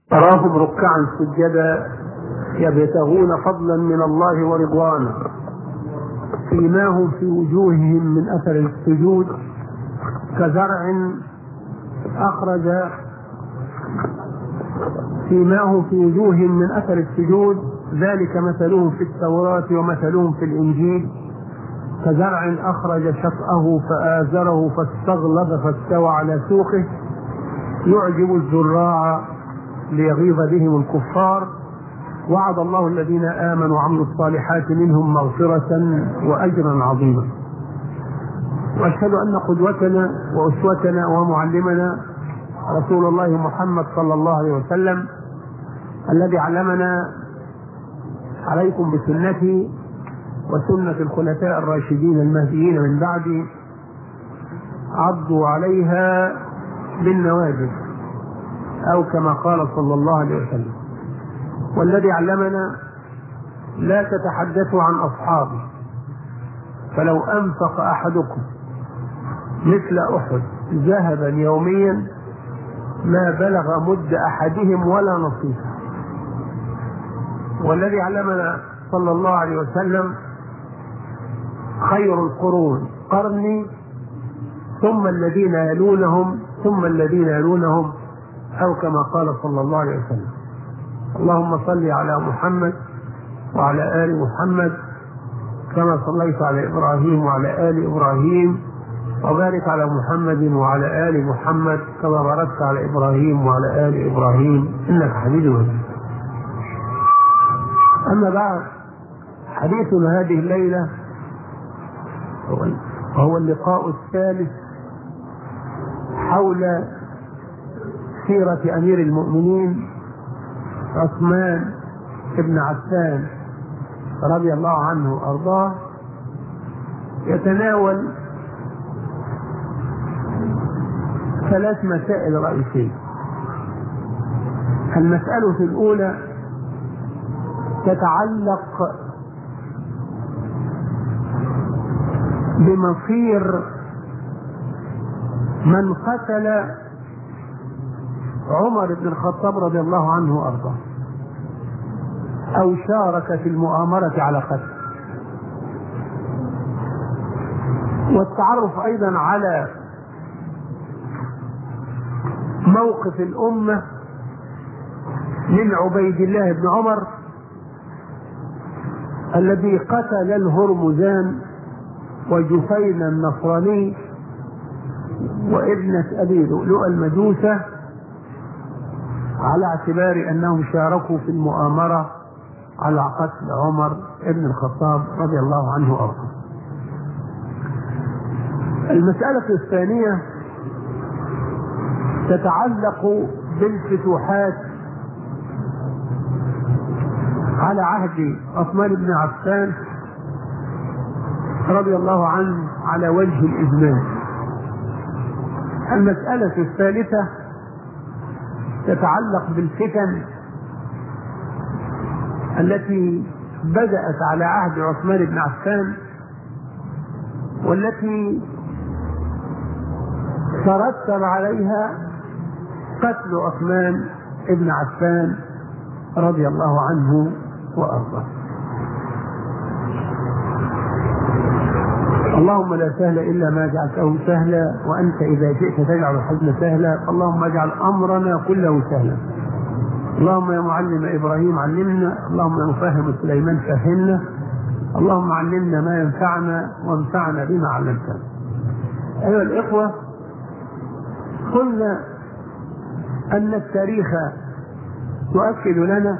تراهم ركعا سجدا يبتغون فضلا من الله ورضوانا فيما هم في وجوههم من اثر السجود كزرع اخرج فيما هم في وجوههم من اثر السجود ذلك مثلهم في التوراه ومثلهم في الانجيل كزرع اخرج شطاه فازره فاستغلظ فاستوى على سوقه يعجب الزراع ليغيظ بهم الكفار وعد الله الذين امنوا وعملوا الصالحات منهم مغفره واجرا عظيما واشهد ان قدوتنا واسوتنا ومعلمنا رسول الله محمد صلى الله عليه وسلم الذي علمنا عليكم بسنتي وسنة الخلفاء الراشدين المهديين من بعدي عضوا عليها بالنواجذ أو كما قال صلى الله عليه وسلم والذي علمنا لا تتحدثوا عن أصحابي فلو أنفق أحدكم مثل أحد ذهبا يوميا ما بلغ مد أحدهم ولا نصيفه والذي علمنا صلى الله عليه وسلم خير القرون قرني ثم الذين يلونهم ثم الذين يلونهم أو كما قال صلى الله عليه وسلم اللهم صل على محمد وعلى آل محمد كما صليت على إبراهيم وعلى آل إبراهيم وبارك على محمد وعلى آل محمد كما باركت على إبراهيم وعلى آل إبراهيم إنك حميد مجيد أما بعد حديثنا هذه الليلة وهو اللقاء الثالث حول سيرة أمير المؤمنين عثمان بن عفان رضي الله عنه وأرضاه يتناول ثلاث مسائل رئيسية المسألة الأولى تتعلق بمصير من قتل عمر بن الخطاب رضي الله عنه وارضاه او شارك في المؤامره على قتله والتعرف ايضا على موقف الامه من عبيد الله بن عمر الذي قتل الهرمزان وجفين النصراني وابنة أبي لؤلؤ المجوسة على اعتبار أنهم شاركوا في المؤامرة على قتل عمر بن الخطاب رضي الله عنه وأرضاه. المسألة الثانية تتعلق بالفتوحات على عهد عثمان بن عفان رضي الله عنه على وجه الإجمال المسألة الثالثة تتعلق بالفتن التي بدأت على عهد عثمان بن عفان والتي ترتب عليها قتل عثمان بن عفان رضي الله عنه وارضاه اللهم لا سهل الا ما جعلته سهلا وانت اذا شئت تجعل الحزن سهلا اللهم اجعل امرنا كله سهلا اللهم يا معلم ابراهيم علمنا اللهم يا مفهم سليمان فهمنا اللهم علمنا ما ينفعنا وانفعنا بما علمتنا ايها الاخوه قلنا ان التاريخ يؤكد لنا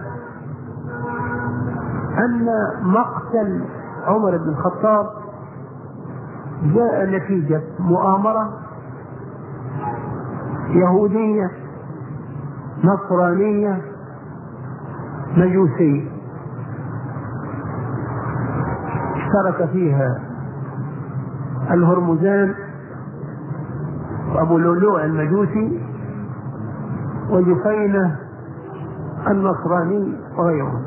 ان مقتل عمر بن الخطاب جاء نتيجة مؤامرة يهودية نصرانية مجوسية اشترك فيها الهرمزان وابو لؤلؤ المجوسي وجفينة النصراني وغيرهم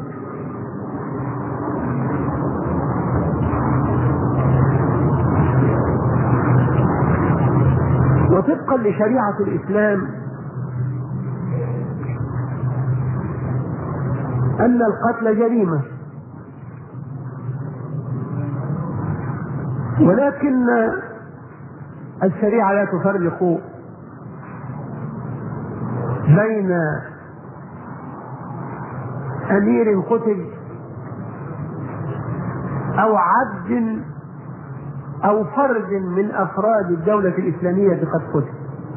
وطبقا لشريعة الإسلام أن القتل جريمة ولكن الشريعة لا تفرق بين أمير قتل أو عبد أو فرد من أفراد الدولة الإسلامية قد قتل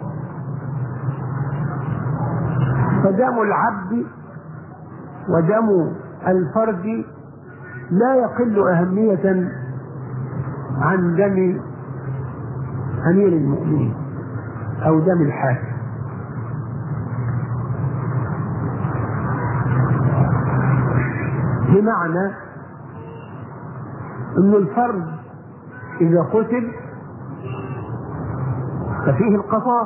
فدم العبد ودم الفرد لا يقل أهمية عن دم أمير المؤمنين أو دم الحاكم بمعنى أن الفرد إذا قتل ففيه القصاص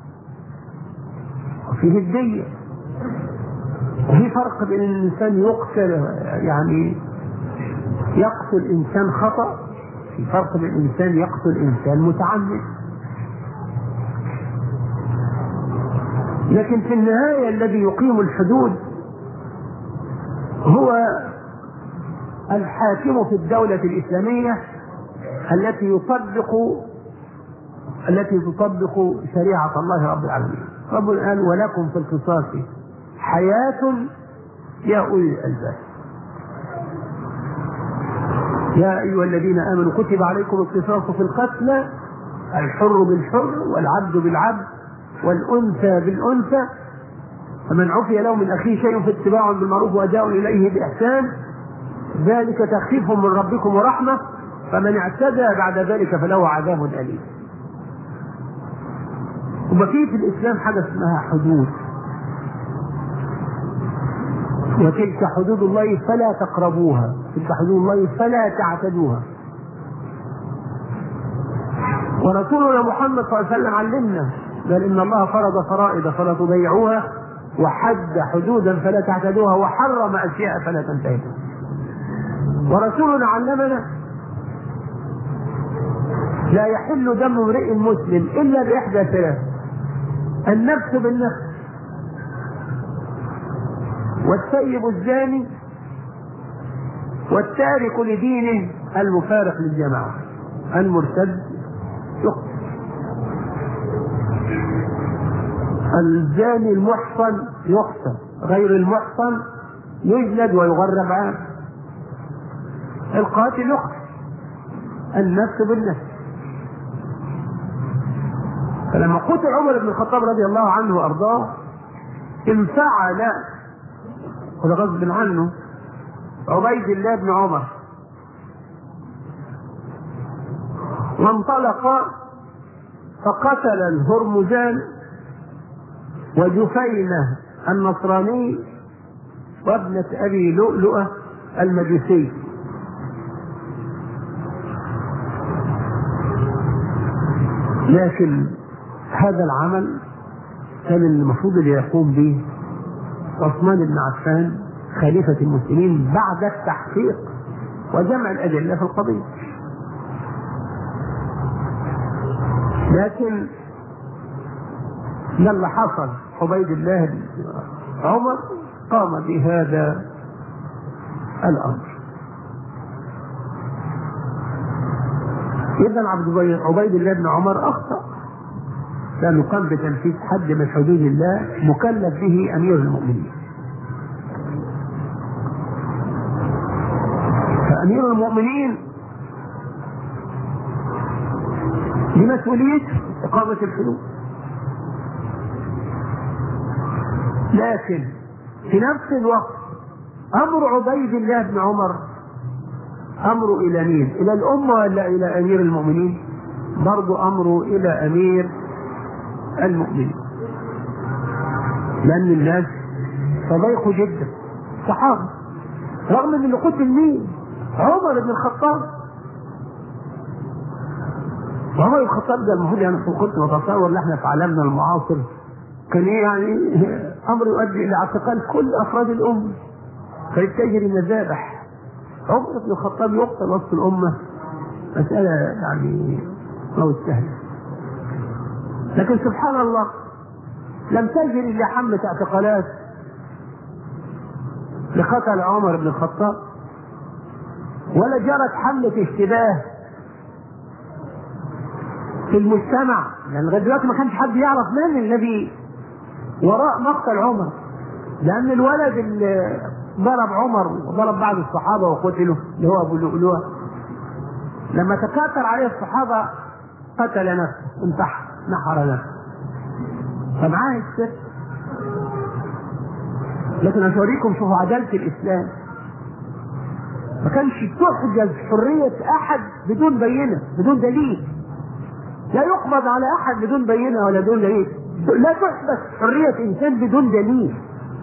وفيه الدية وفي فرق بين الإنسان يقتل يعني يقتل إنسان خطأ في فرق بين الإنسان يقتل إنسان متعمد لكن في النهاية الذي يقيم الحدود هو الحاكم في الدولة الإسلامية التي يطبق التي تطبق شريعة الله رب العالمين رب قال ولكم في القصاص حياة يا أولي الألباب يا أيها الذين آمنوا كتب عليكم القصاص في القتلى الحر بالحر والعبد بالعبد والأنثى بالأنثى فمن عفي له من أخيه شيء فاتباع بالمعروف وأداء إليه بإحسان ذلك تخفيف من ربكم ورحمة فمن اعتدى بعد ذلك فله عذاب أليم وفي في الإسلام حاجة اسمها حدود وتلك حدود الله فلا تقربوها تلك حدود الله فلا تعتدوها ورسولنا محمد صلى الله عليه وسلم علمنا قال ان الله فرض فرائض فلا تضيعوها وحد حدودا فلا تعتدوها وحرم اشياء فلا تنتهكوها ورسولنا علمنا لا يحل دم امرئ مسلم الا باحدى ثلاث النفس بالنفس والسيب الزاني والتارك لدينه المفارق للجماعة المرتد يقتل الزاني المحصن يقتل غير المحصن يجلد ويغرب عام القاتل يقتل النفس بالنفس فلما قتل عمر بن الخطاب رضي الله عنه وارضاه انفعل وده غصب عنه عبيد الله بن عمر وانطلق فقتل الهرمزان وجفينة النصراني وابنة أبي لؤلؤة المجوسي لكن هذا العمل كان المفروض اللي يقوم به عثمان بن عفان خليفة المسلمين بعد التحقيق وجمع الأدلة في القضية لكن لما حصل عبيد الله بن عمر قام بهذا الأمر إذا عبيد الله بن عمر أخطأ لأنه قام بتنفيذ حد من حدود الله مكلف به أمير المؤمنين فأمير المؤمنين بمسؤولية إقامة الحدود لكن في نفس الوقت أمر عبيد الله بن عمر أمر إلى مين؟ إلى الأمة ولا إلى أمير المؤمنين؟ برضو أمره إلى أمير المؤمنين لأن الناس تضايقوا جدا صحابة رغم ان اللي قتل مين؟ عمر بن الخطاب وعمر بن الخطاب ده المفروض يعني كنت بتصور ان احنا في عالمنا المعاصر كان ايه يعني امر يؤدي الى اعتقال كل افراد الامه كانت تجري مذابح عمر بن الخطاب يقتل وسط الامه مساله يعني ما سهله لكن سبحان الله لم تجري الا حمله اعتقالات لقتل عمر بن الخطاب ولا جرت حملة اشتباه في المجتمع يعني لغايه دلوقتي ما كانش حد يعرف من الذي وراء مقتل عمر لان الولد اللي ضرب عمر وضرب بعض الصحابه وقتلوا اللي هو ابو لؤلؤه لما تكاثر عليه الصحابه قتل نفسه انتحر نحر نفسه فمعاه السر لكن عشان اوريكم شوفوا عداله الاسلام ما كانش تحجز حريه احد بدون بينه بدون دليل لا يقبض على احد بدون بينه ولا بدون دليل لا تحبس حريه انسان بدون دليل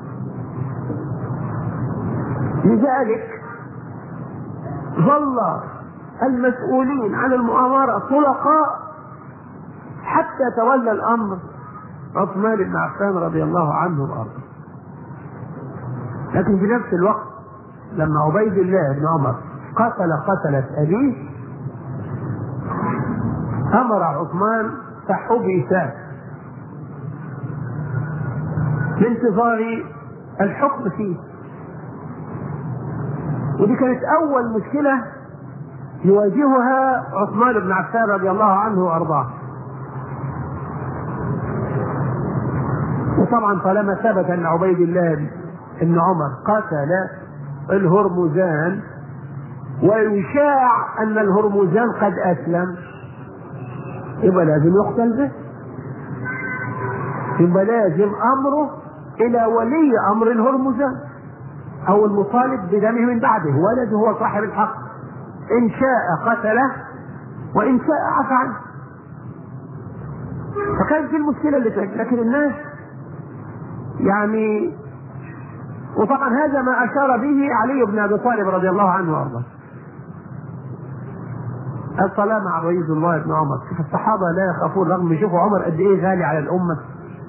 لذلك ظل المسؤولين عن المؤامرة طلقاء حتى تولى الأمر عثمان بن عفان رضي الله عنه وأرضاه لكن في نفس الوقت لما عبيد الله بن عمر قتل قتلة أبيه أمر عثمان فحبس لانتظار الحكم فيه ودي كانت أول مشكلة يواجهها عثمان بن عفان رضي الله عنه وأرضاه وطبعا طالما ثبت أن عبيد الله بن عمر قتل الهرمزان ويشاع أن الهرمزان قد أسلم يبقى لازم يقتل به يبقى لازم أمره إلى ولي أمر الهرمزان أو المطالب بدمه من بعده ولده هو صاحب الحق إن شاء قتله وإن شاء عفى عنه فكانت دي المشكلة اللي تعيش لكن الناس يعني وطبعا هذا ما أشار به علي بن أبي طالب رضي الله عنه وأرضاه الصلاة مع عبيد الله بن عمر شوف الصحابة لا يخافون رغم يشوفوا عمر قد إيه غالي على الأمة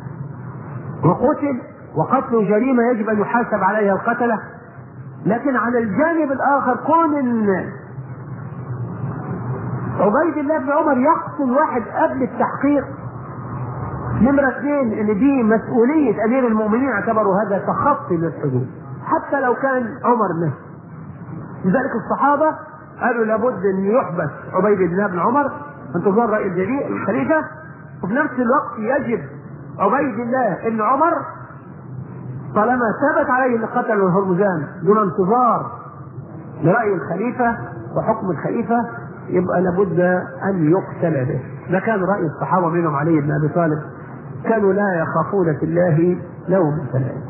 وقتل وقتله جريمة يجب أن يحاسب عليها القتلة لكن على الجانب الآخر كون إن عبيد الله بن عمر يقتل واحد قبل التحقيق نمرة اثنين ان دي مسؤولية امير المؤمنين اعتبروا هذا تخطي للحدود حتى لو كان عمر نفسه لذلك الصحابة قالوا لابد ان يحبس عبيد الله بن عمر انتظار رأي الخليفة وفي نفس الوقت يجب عبيد الله بن عمر طالما ثبت عليه ان قتل الهرمزان دون انتظار لرأي الخليفة وحكم الخليفة يبقى لابد ان يقتل به ده كان رأي الصحابة منهم علي بن ابي طالب كانوا لا يخافون في الله لوم لائم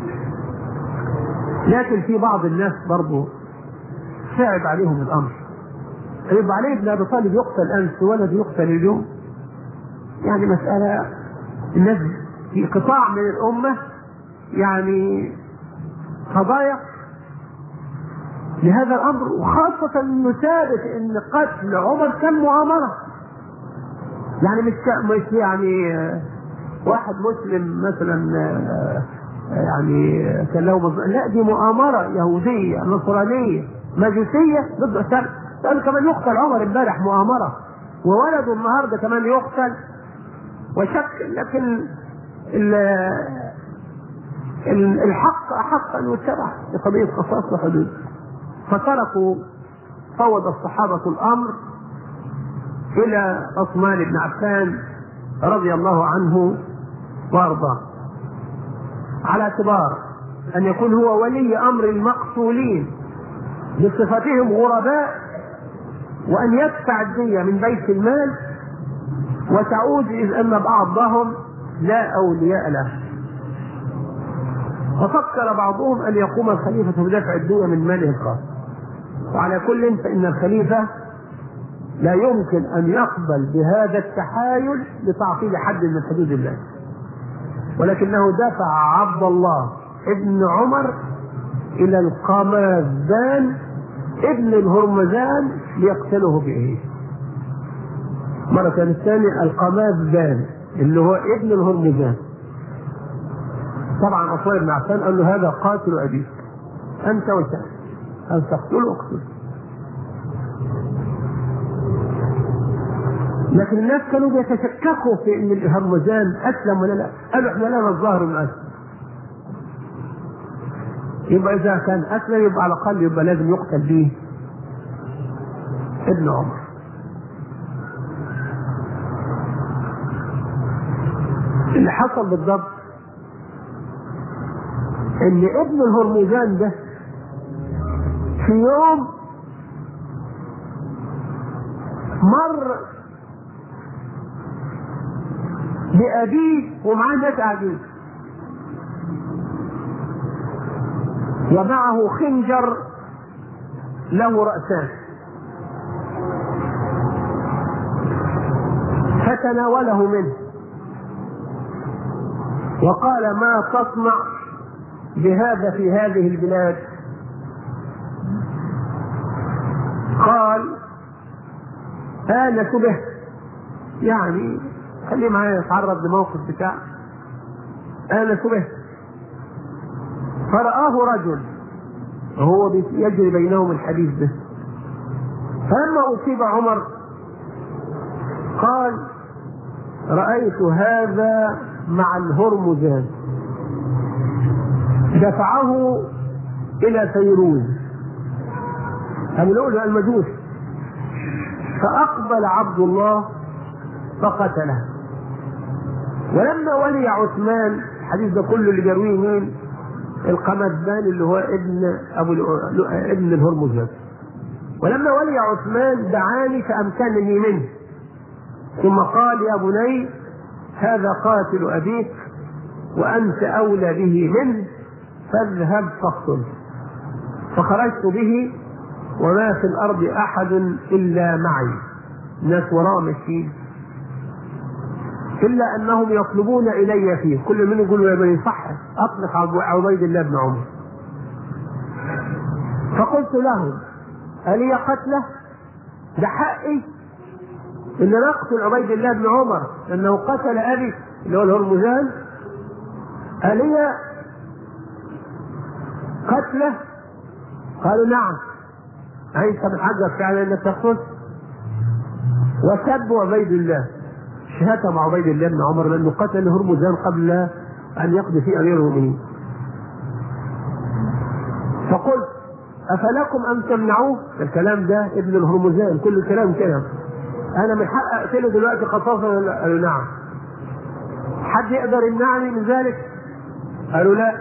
لكن في بعض الناس برضه صعب عليهم الامر يبقى علي بن ابي طالب يقتل امس ولد يقتل اليوم يعني مساله الناس في قطاع من الامه يعني تضايق لهذا الامر وخاصه انه ثابت ان قتل عمر كان مؤامره يعني مش مش يعني واحد مسلم مثلا يعني كان له مظلم. لا دي مؤامرة يهودية نصرانية مجوسية ضد الشرع قال كمان يقتل عمر امبارح مؤامرة وولده النهارده كمان يقتل وشك لكن الحق أحق أن يتبع لقضية قصاص وحدود فتركوا فوض الصحابة الأمر إلى عثمان بن عفان رضي الله عنه وارضاه على اعتبار ان يكون هو ولي امر المقتولين بصفتهم غرباء وان يدفع الدية من بيت المال وتعود اذ ان بعضهم لا اولياء له ففكر بعضهم ان يقوم الخليفة بدفع الدية من ماله الخاص وعلى كل فان الخليفة لا يمكن ان يقبل بهذا التحايل لتعطيل حد من حدود الله ولكنه دفع عبد الله ابن عمر الى القمازان ابن الهرمزان ليقتله به مرة الثانية القمازان اللي هو ابن الهرمزان طبعا عثمان بن عفان قال له هذا قاتل ابيك انت وسام ان تقتله اقتله لكن الناس كانوا بيتشككوا في ان الهرمزان اسلم ولا لا قالوا احنا لنا الظاهر من اسلم يبقى إذا كان أسلم يبقى على الأقل يبقى لازم يقتل به ابن عمر اللي حصل بالضبط ان ابن الهرمزان ده في يوم مر بأبيه ومعاه ناس قاعدين ومعه خنجر له رأسان فتناوله منه وقال ما تصنع بهذا في هذه البلاد قال آنس به يعني خليه معايا يتعرض لموقف بتاع آنس به فرآه رجل وهو يجري بينهم الحديث ده فلما أصيب عمر قال رأيت هذا مع الهرمزان دفعه إلى فيروز هنقول المجوس فأقبل عبد الله فقتله ولما ولي عثمان الحديث ده كله اللي جرويه مين؟ القمدان اللي هو ابن ابو ابن الهرمزان ولما ولي عثمان دعاني فامكنني منه ثم قال يا بني هذا قاتل ابيك وانت اولى به منه فاذهب فاقتله فخرجت به وما في الارض احد الا معي الناس وراء ماشيين الا انهم يطلبون الي فيه كل منهم يقول يا بني صح اطلق عبيد الله بن عمر فقلت لهم الي قتله ده حقي ان نقتل عبيد الله بن عمر لانه قتل ابي اللي هو الهرمزان الي قتله قالوا نعم أنت من حقك فعلا انك تقتل وسبوا عبيد الله شتم عبيد الله بن عمر لانه قتل هرمزان قبل ان يقضي في امير المؤمنين فقلت افلكم ان تمنعوه الكلام ده ابن الهرمزان كل الكلام كده انا من حق اقتله دلوقتي خصاصا قالوا نعم حد يقدر يمنعني من ذلك قالوا لا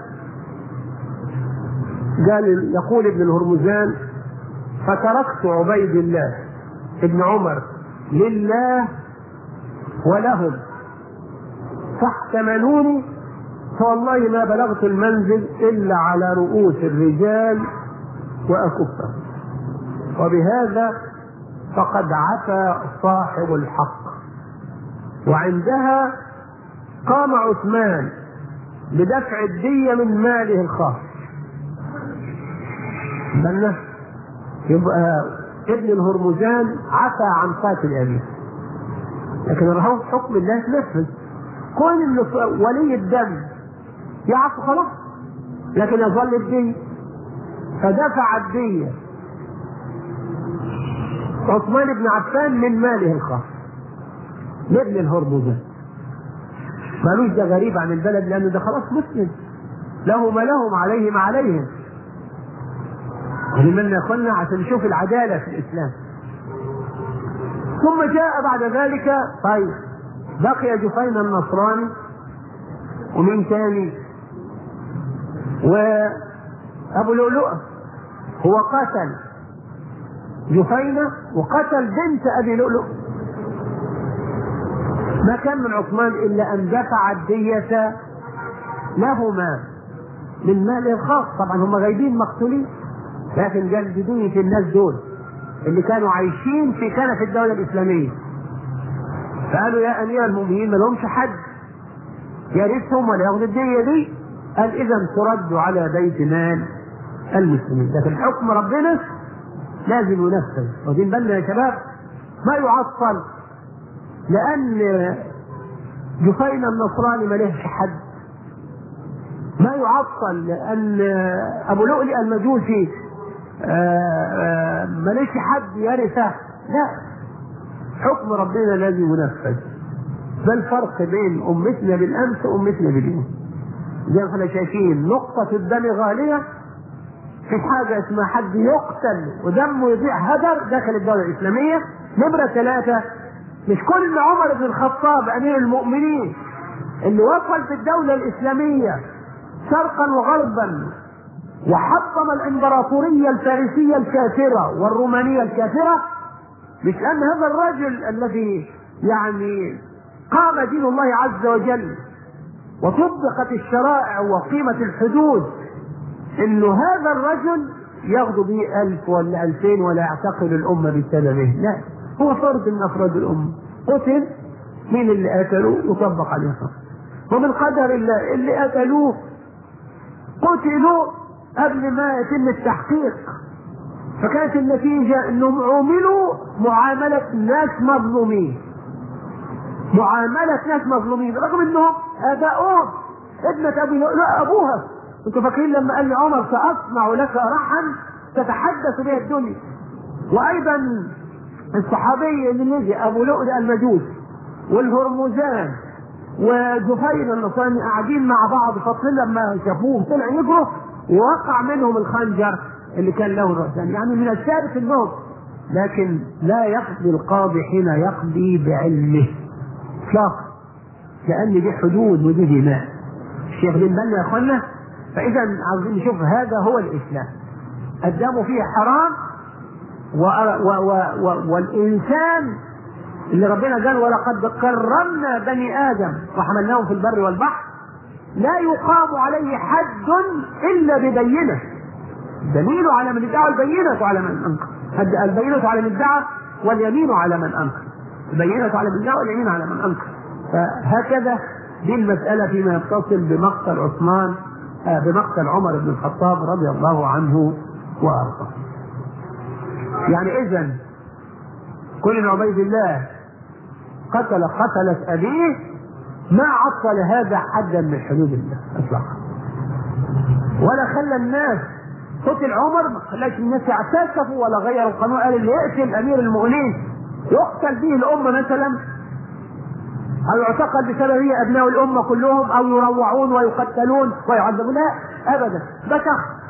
قال يقول ابن الهرمزان فتركت عبيد الله ابن عمر لله ولهم فاحتملوني فوالله ما بلغت المنزل الا على رؤوس الرجال واكفهم وبهذا فقد عفى صاحب الحق وعندها قام عثمان بدفع الدية من ماله الخاص بل يبقى ابن الهرمزان عفى عن قاتل ابيه لكن الرهان حكم الله تنفذ كون ان ولي الدم يعفو خلاص لكن يظل الدية فدفع الدية عثمان بن عفان من ماله الخاص لابن الهرمزان مالوش ده غريب عن البلد لانه ده خلاص مسلم له ما لهم عليه ما عليهم ولمن يا اخوانا عشان نشوف العداله في الاسلام ثم جاء بعد ذلك طيب بقي جفين النصراني ومين تاني وابو لؤلؤه هو قتل جفينة وقتل بنت ابي لؤلؤ ما كان من عثمان الا ان دفع الدية لهما من ماله الخاص طبعا هم غايبين مقتولين لكن قال بدون في الناس دول اللي كانوا عايشين في كنف الدولة الإسلامية فقالوا يا أمير المؤمنين ما لهمش حد يرثهم ولا ياخد الدية دي قال إذا ترد على بيت مال المسلمين لكن حكم ربنا لازم ينفذ واخدين بالنا يا شباب ما يعطل لأن جفين النصراني ما لهش حد ما يعطل لأن أبو لؤلؤ المجوسي ماليش حد يرثه لا حكم ربنا الذي ينفذ ده الفرق بين امتنا بالامس وامتنا باليوم زي ما احنا شايفين نقطة الدم غالية في حاجة اسمها حد يقتل ودمه يضيع هدر داخل الدولة الإسلامية نمرة ثلاثة مش كل عمر بن الخطاب أمير المؤمنين اللي وصل في الدولة الإسلامية شرقا وغربا وحطم الإمبراطورية الفارسية الكافرة والرومانية الكافرة مش أن هذا الرجل الذي يعني قام دين الله عز وجل وطبقت الشرائع وقيمة الحدود انه هذا الرجل ياخذ به ألف ولا ألفين ولا يعتقل الأمة بسببه لا هو فرد من أفراد الأمة قتل مين اللي قتلوه يطبق عليه الحكم ومن قدر الله اللي قتلوه قتلوا قبل ما يتم التحقيق فكانت النتيجة انهم عوملوا معاملة ناس مظلومين معاملة ناس مظلومين رغم انهم اباؤهم ابنة ابي لا ابوها انتوا فاكرين لما قال لي عمر ساصنع لك رحا تتحدث به الدنيا وايضا الصحابي اللي نجي ابو لؤلؤ المجوس والهرمزان وجفير النصراني قاعدين مع بعض فاطمين لما شافوه طلع يجروا ووقع منهم الخنجر اللي كان له الرأسان يعني من الثابت النوم لكن لا يقضي القاضي حين يقضي بعلمه اطلاقا لان دي حدود ودي دماء الشيخ بن بالنا يا اخوانا فاذا عاوزين نشوف هذا هو الاسلام الدم فيه حرام و و و و والانسان اللي ربنا قال ولقد كرمنا بني ادم وحملناهم في البر والبحر لا يقام عليه حد الا ببينه دليل على من ادعى البينة على من انكر البينة على من ادعى واليمين على من انكر البينة على من ادعى واليمين على من انكر فهكذا دي المسألة فيما يتصل بمقتل عثمان آه بمقتل عمر بن الخطاب رضي الله عنه وارضاه. يعني اذا كل بن عبيد الله قتل قتلة ابيه ما عطل هذا حدا من حدود الله اطلاقا. ولا خلى الناس قتل عمر ما خلاش الناس يعتكفوا ولا غيروا القانون قال اللي يقتل امير المؤمنين يقتل به الامه مثلا او يعتقل بسببه ابناء الامه كلهم او يروعون ويقتلون ويعذبون لا ابدا ده شخص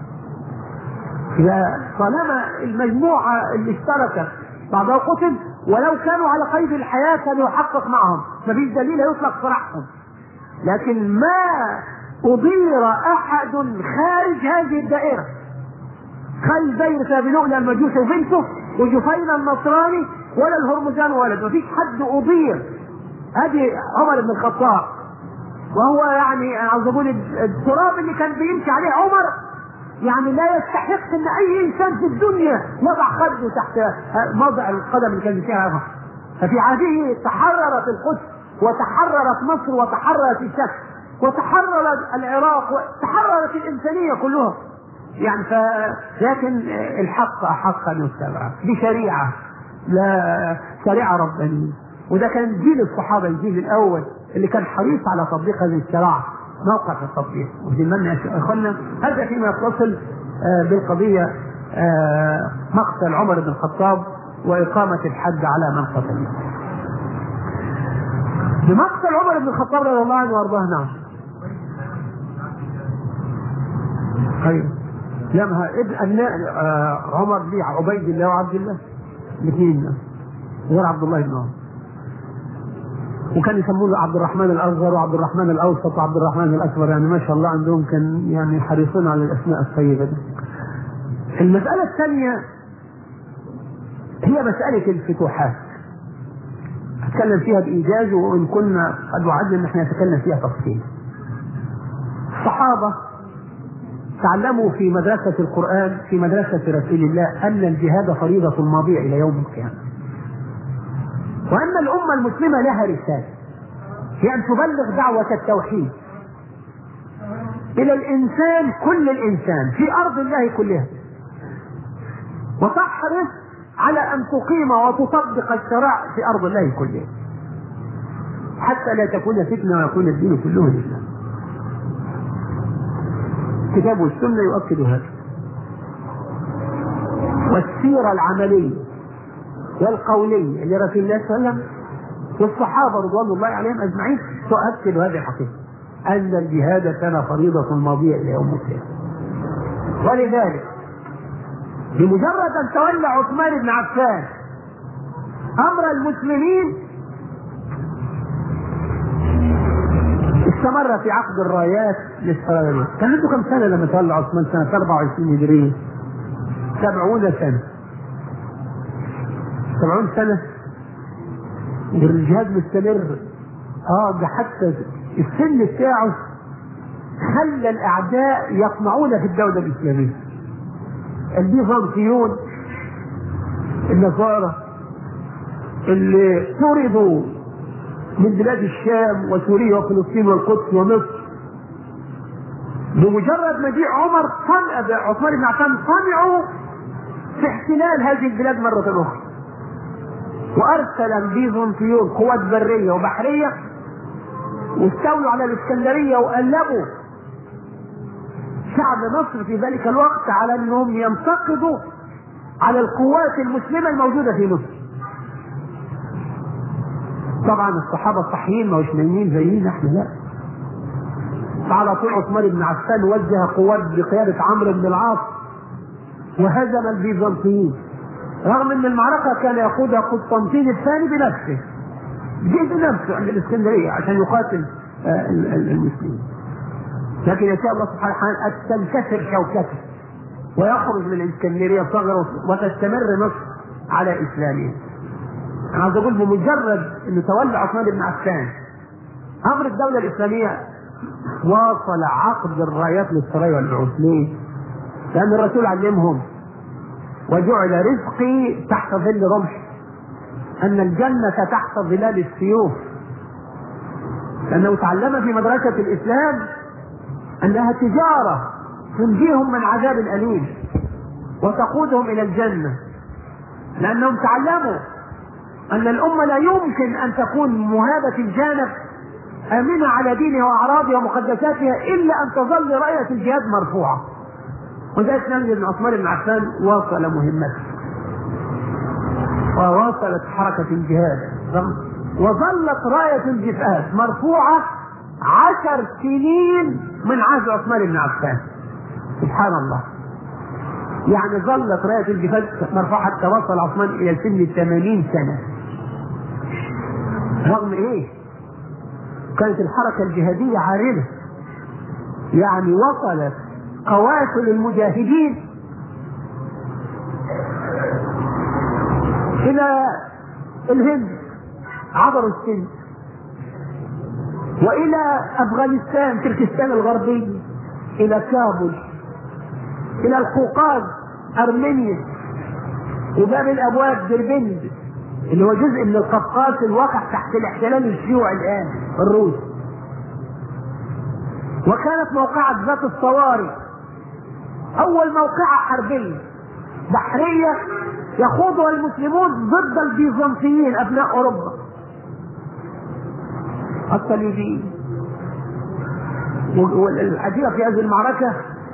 اذا طالما المجموعه اللي اشتركت بعضها قتل ولو كانوا على قيد الحياه كان يحقق معهم مفيش دليل يطلق سراحهم لكن ما أضير أحد خارج هذه الدائرة خارج دائرة أبي لؤلؤ المجوسي وبنته وجفين النصراني ولا الهرمزان ولد مفيش حد أضير هذه عمر بن الخطاب وهو يعني عاوز اقول التراب اللي كان بيمشي عليه عمر يعني لا يستحق ان اي انسان في الدنيا يضع خده تحت موضع القدم اللي كان فيها عمر ففي عهده تحررت القدس وتحررت مصر وتحررت الشام وتحرر العراق وتحررت الإنسانية كلها يعني ف... لكن الحق أحق أن يتبع بشريعة لا شريعة ربانية وده كان جيل الصحابة الجيل الأول اللي كان حريص على تطبيق هذه الشريعة موقف التطبيق وزمنا يا اخوانا هذا فيما يتصل بالقضية مقتل عمر بن الخطاب وإقامة الحد على من قتله بمقتل عمر بن الخطاب رضي الله عنه وارضاه نعم ايوه لا ما ابن آه عمر ليه عبيد الله وعبد الله الاثنين غير عبد الله بن عمر وكان يسمونه عبد الرحمن الاصغر وعبد الرحمن الاوسط وعبد الرحمن الاكبر يعني ما شاء الله عندهم كان يعني حريصون على الاسماء الطيبه دي. المساله الثانيه هي مساله الفتوحات اتكلم فيها بايجاز وان كنا قد وعدنا ان احنا نتكلم فيها تفصيل. الصحابه تعلموا في مدرسة القرآن في مدرسة رسول الله أن الجهاد فريضة ماضية إلى يوم القيامة. وأن الأمة المسلمة لها رسالة هي أن تبلغ دعوة التوحيد إلى الإنسان كل الإنسان في أرض الله كلها. وتحرص على أن تقيم وتطبق الشرائع في أرض الله كلها. حتى لا تكون فتنة ويكون الدين كله لله. الكتاب والسنة يؤكد هذا والسيرة العملية والقولية لرسول الله صلى الله عليه وسلم والصحابة رضوان الله عليهم أجمعين تؤكد هذه الحقيقة أن الجهاد كان فريضة ماضية إلى يوم القيامة ولذلك بمجرد ان تولى عثمان بن عفان امر المسلمين استمر في عقد الرايات للسرايا كان عنده كم سنه لما تولى عثمان سنه 24 هجريه 70 سنه 70 سنه والجهاد مستمر اه ده حتى السن بتاعه خلى الاعداء يطمعون في الدوله الاسلاميه البيزنطيون النصارى اللي طردوا من بلاد الشام وسوريا وفلسطين والقدس ومصر بمجرد مجيء عمر طمع عثمان بن عفان طمعوا في احتلال هذه البلاد مرة أخرى وأرسل البيزنطيون قوات برية وبحرية واستولوا على الإسكندرية وقلبوا شعب مصر في ذلك الوقت على أنهم ينتقدوا على القوات المسلمة الموجودة في مصر طبعا الصحابه الصحيين ما هوش نايمين زينا احنا لا على طول عثمان بن عفان وجه قوات بقياده عمرو بن العاص وهزم البيزنطيين رغم ان المعركه كان يقودها قسطنطين الثاني بنفسه جه بنفسه عند الاسكندريه عشان يقاتل المسلمين لكن يشاء الله سبحانه وتعالى ان تنكسر شوكته ويخرج من الاسكندريه صغرا وتستمر مصر على اسلامها انا عاوز اقول بمجرد انه تولى عثمان بن عفان امر الدوله الاسلاميه واصل عقد الرايات للسرايا والبعوث ليه؟ لان الرسول علمهم وجعل رزقي تحت ظل رمح ان الجنه تحت ظلال السيوف لانه تعلم في مدرسه الاسلام انها تجاره تنجيهم من عذاب اليم وتقودهم الى الجنه لانهم تعلموا أن الأمة لا يمكن أن تكون مهابة الجانب آمنة على دينها وأعراضها ومقدساتها إلا أن تظل راية الجهاد مرفوعة. وذلك نجد أن عثمان بن عفان واصل مهمته. وواصلت حركة الجهاد وظلت راية الجهاد مرفوعة عشر سنين من عهد عثمان بن عفان. سبحان الله. يعني ظلت راية الجهاد مرفوعة حتى وصل عثمان إلى سن الثمانين سنة. رغم ايه كانت الحركة الجهادية عارمة يعني وصلت قوافل المجاهدين إلى الهند عبروا السند وإلى أفغانستان تركستان الغربي إلى كابول إلى القوقاز أرمينيا وباب الأبواب دربند اللي هو جزء من القفقاز الواقع تحت الاحتلال الشيوعي الان الروس وكانت موقعة ذات الصواري أول موقعة حربية بحرية يخوضها المسلمون ضد البيزنطيين أبناء أوروبا الصليبيين والعجيبة في هذه المعركة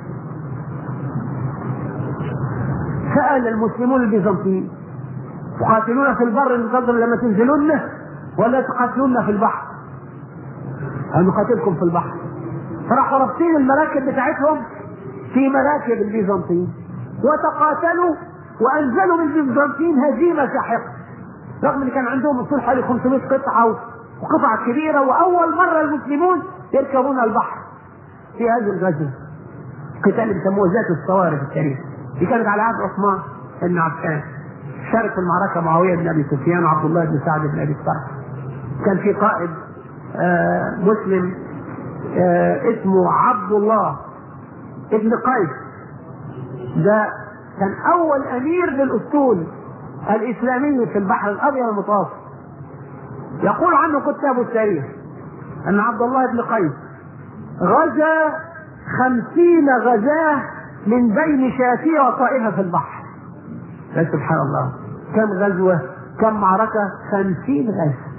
سأل المسلمون البيزنطيين تقاتلون في البر منتظر لما تنزلون ولا تقاتلون في البحر؟ أنا نقاتلكم في البحر فراحوا رابطين المراكب بتاعتهم في مراكب البيزنطيين وتقاتلوا وانزلوا من البيزنطيين هزيمه ساحقه رغم ان كان عندهم اصول حوالي 500 قطعه وقطع كبيره واول مره المسلمون يركبون البحر في هذه الغزوه قتال بيسموه ذات الصواري في التاريخ دي كانت على عهد عثمان بن عفان شارك في المعركه معاويه بن ابي سفيان وعبد الله بن سعد بن ابي الصرح كان في قائد آه مسلم آه اسمه عبد الله ابن قيس ده كان اول امير للاسطول الاسلامي في البحر الابيض المتوسط يقول عنه كتاب التاريخ ان عبد الله بن قيس غزا خمسين غزاه من بين شافيه وطائفه في البحر يا سبحان الله كم غزوه كم معركه خمسين غزوه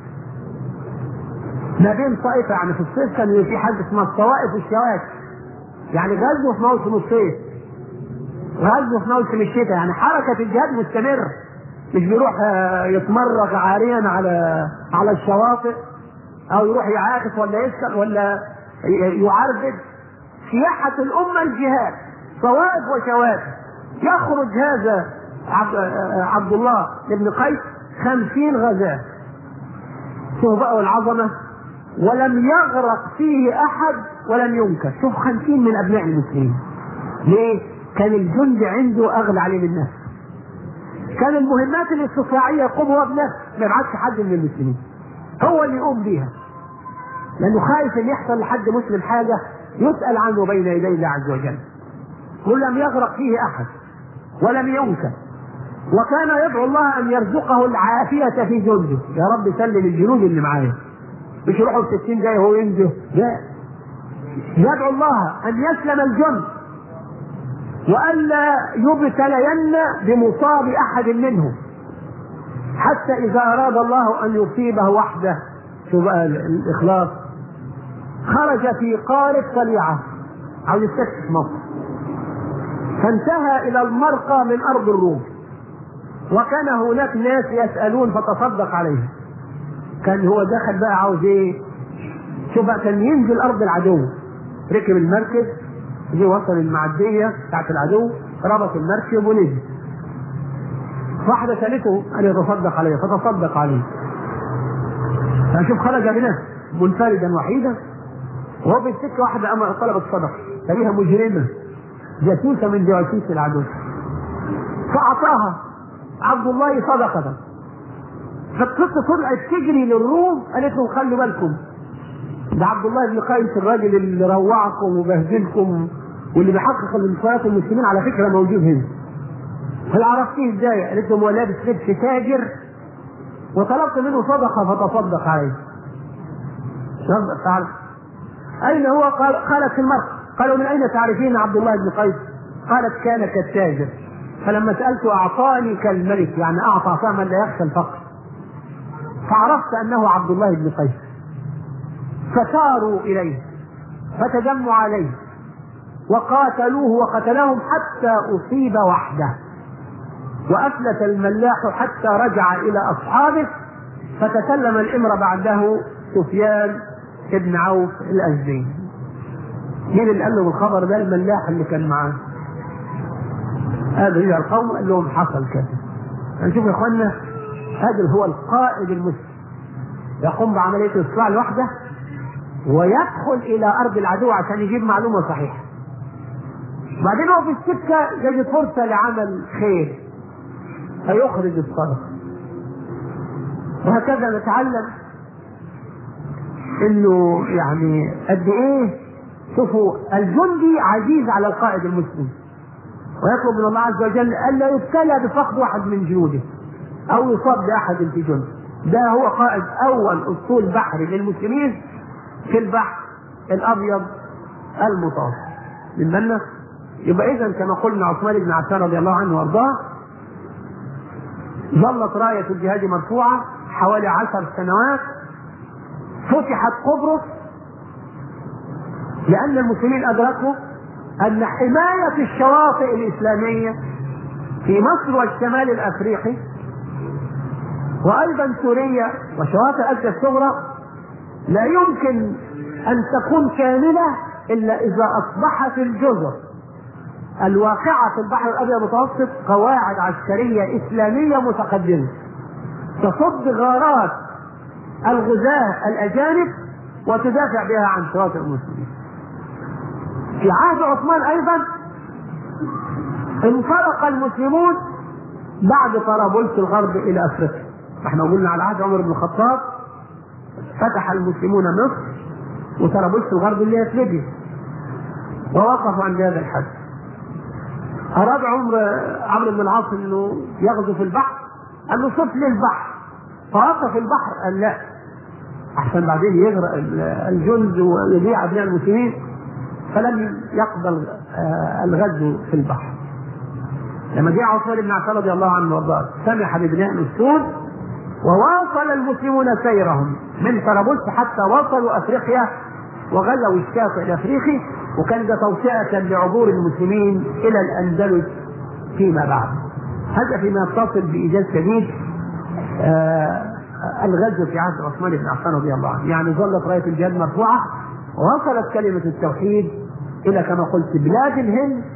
ما بين طائفه يعني في الصيف كان في حاجه اسمها الطوائف والشواك يعني غزو في موسم الصيف غزو في موسم الشتاء يعني حركه الجهاد مستمر مش بيروح يتمرغ عاريا على على الشواطئ او يروح يعاكس ولا يسكن ولا يعربد سياحة الأمة الجهاد طوائف وشواذ يخرج هذا عبد, عبد الله بن قيس خمسين غزاة شوف بقى العظمة ولم يغرق فيه أحد ولم ينكر شوف خمسين من أبناء المسلمين ليه؟ كان الجند عنده أغلى عليه من الناس كان المهمات الاستطلاعية يقوم هو بنفسه ما يبعتش حد من المسلمين هو اللي يقوم بيها لأنه خايف إن يحصل لحد مسلم حاجة يسأل عنه بين يدي الله عز وجل قل لم يغرق فيه أحد ولم ينكر وكان يدعو الله أن يرزقه العافية في جنده يا رب سلم الجنود اللي معايا مش يروحوا الستين جاي هو ينجو لا يدعو الله أن يسلم الجند وألا يبتلين بمصاب أحد منهم حتى إذا أراد الله أن يصيبه وحده شو بقى الإخلاص خرج في قارب طليعة أو يستكشف مصر فانتهى إلى المرقى من أرض الروم وكان هناك ناس يسألون فتصدق عليهم كان هو دخل بقى عاوز ايه شوف بقى كان ينزل أرض العدو ركب المركب جه وصل المعدية بتاعت العدو ربط المركب ونزل واحدة سألته أن يتصدق عليه فتصدق عليه فشوف خرج بنفسه منفردا وحيدا وهو في السكة واحدة أمر طلبت صدقة فليها مجرمة جاسوسة من جواسيس العدو فأعطاها عبد الله صدقة فالقصة طلعت تجري للروم قالت لهم خلوا بالكم ده عبد الله بن قيس الراجل اللي روعكم وبهدلكم واللي بيحقق الانتصارات المسلمين على فكره موجود هنا. هل عرفتيه ازاي؟ قالت لهم هو لابس لبس تاجر وطلبت منه صدقه فتصدق عليه. تعال اين هو؟ قال قالت في المرء قالوا من اين تعرفين عبد الله بن قيس؟ قالت كان كالتاجر فلما سالته اعطاني كالملك يعني اعطى فهما لا يخشى الفقر. فعرفت انه عبد الله بن قيس. فساروا اليه فتجمعوا عليه وقاتلوه وقتلهم حتى اصيب وحده وافلت الملاح حتى رجع الى اصحابه فتكلم الامر بعده سفيان بن عوف الازدي مين اللي قال له الخبر ده الملاح اللي كان معاه هذا الى القوم قال لهم حصل كذا نشوف يا اخوانا هذا هو القائد المسلم يقوم بعمليه الاصلاح لوحده ويدخل الى ارض العدو عشان يجيب معلومه صحيحه. بعدين هو في السكه يجد فرصه لعمل خير فيخرج الصدقه. وهكذا نتعلم انه يعني قد ايه شوفوا الجندي عزيز على القائد المسلم ويطلب من الله عز وجل الا يبتلى بفقد واحد من جنوده او يصاب باحد في جنده ده هو قائد اول اسطول بحري للمسلمين في البحر الابيض المتوسط من منا يبقى اذا كما قلنا عثمان بن عفان رضي الله عنه وارضاه ظلت راية الجهاد مرفوعة حوالي عشر سنوات فتحت قبرص لأن المسلمين أدركوا أن حماية الشواطئ الإسلامية في مصر والشمال الأفريقي وأيضا سوريا وشواطئ آسيا الصغرى لا يمكن أن تكون كاملة إلا إذا أصبحت الجزر الواقعة في البحر الأبيض المتوسط قواعد عسكرية إسلامية متقدمة تصد غارات الغزاة الأجانب وتدافع بها عن شواطئ المسلمين. في عهد عثمان أيضا انطلق المسلمون بعد طرابلس الغرب إلى أفريقيا. احنا قلنا على عهد عمر بن الخطاب فتح المسلمون مصر وطرابلس الغرب اللي هي في ليبيا ووقفوا عند هذا الحد أراد عمر عمرو بن العاص إنه يغزو في البحر قال له صف لي البحر فوقف البحر قال لا عشان بعدين يغرق الجند ويضيع أبناء المسلمين فلم يقبل الغزو في البحر لما جاء عثمان بن عفان رضي الله عنه وارضاه سمح ببناء السور وواصل المسلمون سيرهم من طرابلس حتى وصلوا افريقيا وغزوا الشاطئ الافريقي وكان ده توسعه لعبور المسلمين الى الاندلس فيما بعد. هذا فيما يتصل بايجاز شديد آه الغزو في عهد عثمان بن عفان رضي الله عنه، يعني ظلت رايه الجهاد مرفوعه ووصلت كلمه التوحيد الى كما قلت بلاد الهند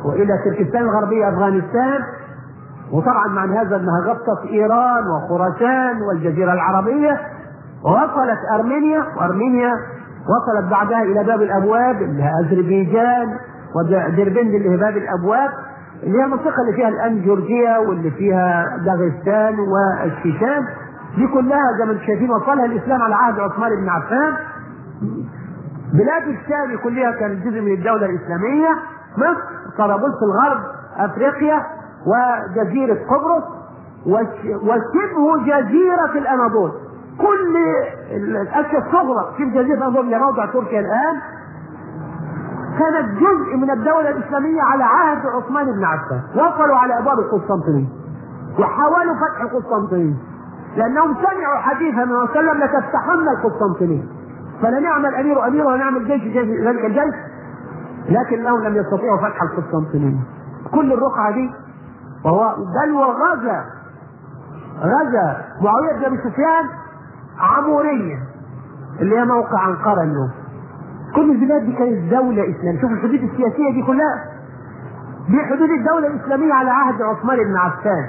والى تركستان الغربيه افغانستان وطبعا مع هذا انها غطت ايران وخراسان والجزيره العربيه ووصلت ارمينيا وارمينيا وصلت بعدها الى باب الابواب اللي هي اذربيجان ودربند اللي هي باب الابواب اللي هي المنطقه اللي فيها الان جورجيا واللي فيها داغستان والشيشان دي كلها زي ما انتم شايفين وصلها الاسلام على عهد عثمان بن عفان بلاد الشام كلها كانت جزء من الدوله الاسلاميه مصر طرابلس الغرب افريقيا وجزيره قبرص وشبه جزيره الاناضول كل الاسيا الصغرى في جزيره الاناضول اللي موضع تركيا الان كانت جزء من الدولة الإسلامية على عهد عثمان بن عفان وصلوا على أبواب القسطنطينية وحاولوا فتح القسطنطينية لأنهم سمعوا حديث النبي صلى الله عليه وسلم لتفتحن القسطنطينية فلنعم الأمير أمير ونعم الجيش جيش ذلك الجيش لكنهم لم يستطيعوا فتح القسطنطينية كل الرقعة دي وهو بل وغزا غزا معاوية بن أبي سفيان عمورية اللي هي موقع أنقرة اليوم كل البلاد دي كانت دولة إسلامية شوف الحدود السياسية دي كلها دي حدود الدولة الإسلامية على عهد عثمان بن عفان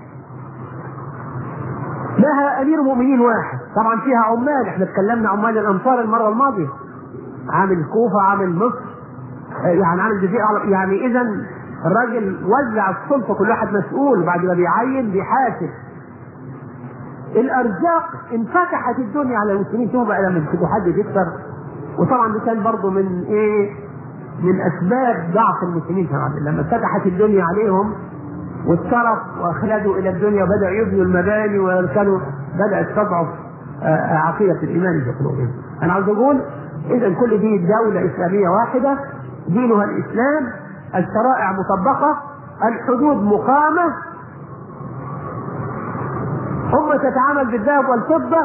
لها أمير مؤمنين واحد طبعا فيها عمال احنا اتكلمنا عمال الأمصار المرة الماضية عامل الكوفة عامل مصر يعني عامل جزيرة يعني إذا الراجل وزع السلطة كل واحد مسؤول بعد ما بيعين بيحاسب الأرزاق انفتحت الدنيا على المسلمين ثم بقى لما الفتوحات دي تكثر وطبعا ده كان برضه من ايه من اسباب ضعف المسلمين كمان لما فتحت الدنيا عليهم والترف واخلدوا الى الدنيا وبداوا يبنوا المباني وكانوا بدات تضعف عقيده الايمان في قلوبهم. انا عاوز اقول اذا كل دي دوله اسلاميه واحده دينها الاسلام الشرائع مطبقه الحدود مقامه أمة تتعامل بالذهب والفضة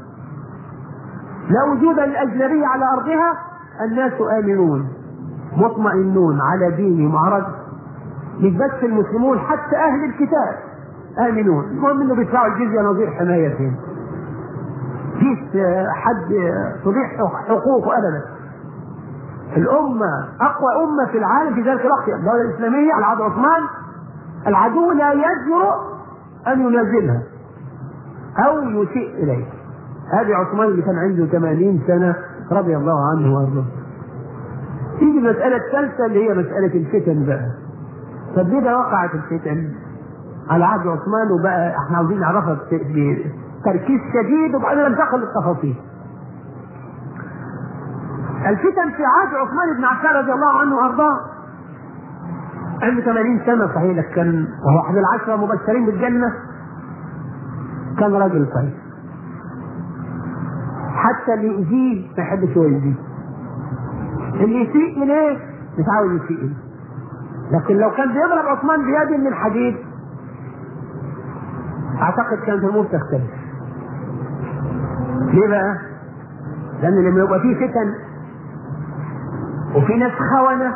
لا وجود للأجنبي على أرضها الناس آمنون مطمئنون على دينهم وعرض مش بس المسلمون حتى أهل الكتاب آمنون المهم إنه بيدفعوا الجزية نظير حمايتهم فيش حد تضيع حقوقه أبدا الأمة أقوى أمة في العالم في ذلك الوقت الدولة الإسلامية على عهد عثمان العدو لا يجرؤ أن ينزلها أو يسيء إليه هذه عثمان اللي كان عنده 80 سنة رضي الله عنه وارضاه تيجي المسألة الثالثة اللي هي مسألة الفتن بقى طب ليه ده وقعت الفتن على عهد عثمان وبقى احنا عاوزين نعرفها بتركيز شديد وبعدين ننتقل للتفاصيل الفتن في عهد عثمان بن عفان رضي الله عنه وارضاه عنده 80 سنة صحيح لك كان وهو أحد العشرة مبشرين بالجنة كان راجل طيب حتى اللي يأذيه ما يحبش هو يأذيه اللي يسيء إليه مش عاوز يسيء إليه لكن لو كان بيضرب عثمان بيد من حديد أعتقد كانت الأمور تختلف ليه بقى؟ لأن لما يبقى فيه فتن وفي ناس خونة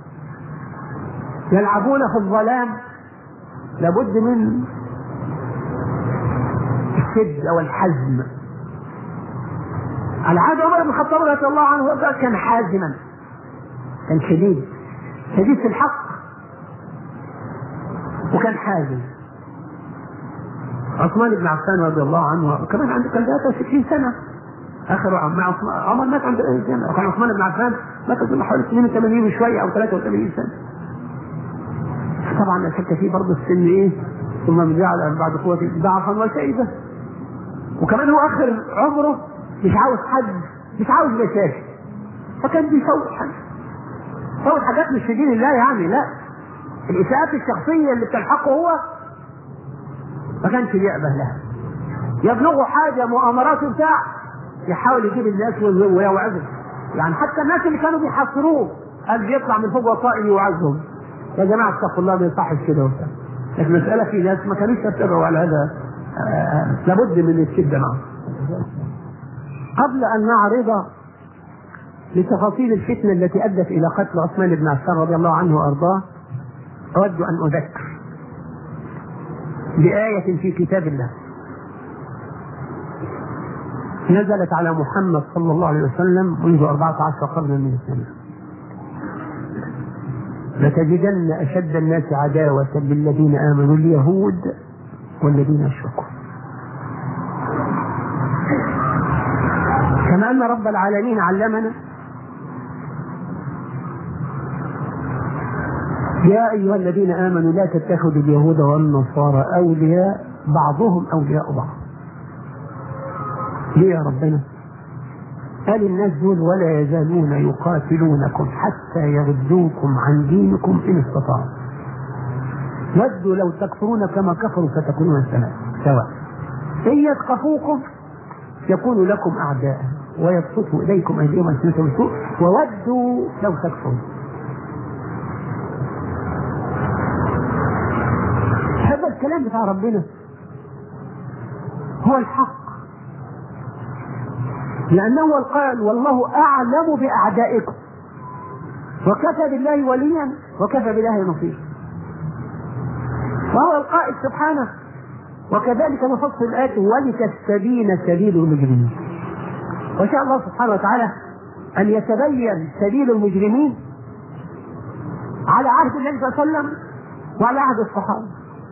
يلعبون في الظلام لابد من الشدة والحزم على عهد عمر بن الخطاب رضي الله عنه كان حازما كان شديد شديد في الحق وكان حازم عثمان بن عفان رضي الله عنه كمان عنده كان 63 سنة اخر مع عثمان عمر مات عنده سنة وكان عثمان بن عفان مات عنده حوالي 82 وشوية او 83 سنة طبعا لا شك فيه برضه السن ايه ثم جعل بعد قوة ضعفا وشيبة وكمان هو اخر عمره مش عاوز حد مش عاوز مشاكل فكان بيفوت حاجة فوت حاجات مش في دين الله يعني لا الإساءات الشخصية اللي بتلحقه هو ما كانش بيقبل لها يبلغه حاجة مؤامرات بتاع يحاول يجيب الناس ويوعظهم يعني حتى الناس اللي كانوا بيحصروه قال بيطلع من فوق وصائل يوعظهم يا جماعة اتقوا الله ما يصحش كده وبتاع لكن المسألة في ناس ما كانوش يتبعوا على هذا آه لابد من الشدة معهم قبل أن نعرض لتفاصيل الفتنة التي أدت إلى قتل عثمان بن عفان رضي الله عنه وأرضاه أود أن أذكر بآية في كتاب الله نزلت على محمد صلى الله عليه وسلم منذ 14 قرنا من السنة لتجدن أشد الناس عداوة للذين آمنوا اليهود والذين أشركوا كما أن رب العالمين علمنا يا أيها الذين آمنوا لا تتخذوا اليهود والنصارى أولياء بعضهم أولياء بعض ليه يا ربنا قال الناس دول ولا يزالون يقاتلونكم حتى يردوكم عن دينكم إن استطاعوا ودوا لو تكفرون كما كفروا فتكونون سواء إن يثقفوكم يكونوا لكم أعداء ويبسطوا إليكم أيديهم ألسنتهم السوء وودوا لو تكفرون هذا الكلام بتاع ربنا هو الحق لأنه قال والله أعلم بأعدائكم وكفى بالله وليا وكفى بالله نصيرا وهو القائد سبحانه وكذلك نفصل الآيات ولتستبين سبيل المجرمين وشاء الله سبحانه وتعالى أن يتبين سبيل المجرمين على عهد النبي صلى الله عليه وسلم وعلى عهد الصحابة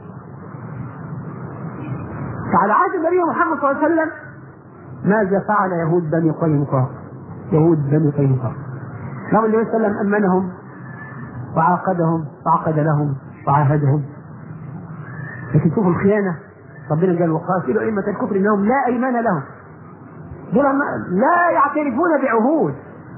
فعلى عهد النبي محمد صلى الله عليه وسلم ماذا فعل يهود بني قينقاع يهود بني قينقاع لو النبي صلى الله عليه وسلم أمنهم وعاقدهم وعقد لهم وعاهدهم لكن شوفوا الخيانة ربنا قال وقاتلوا أئمة الكفر إنهم لا أيمان لهم دول لا يعترفون بعهود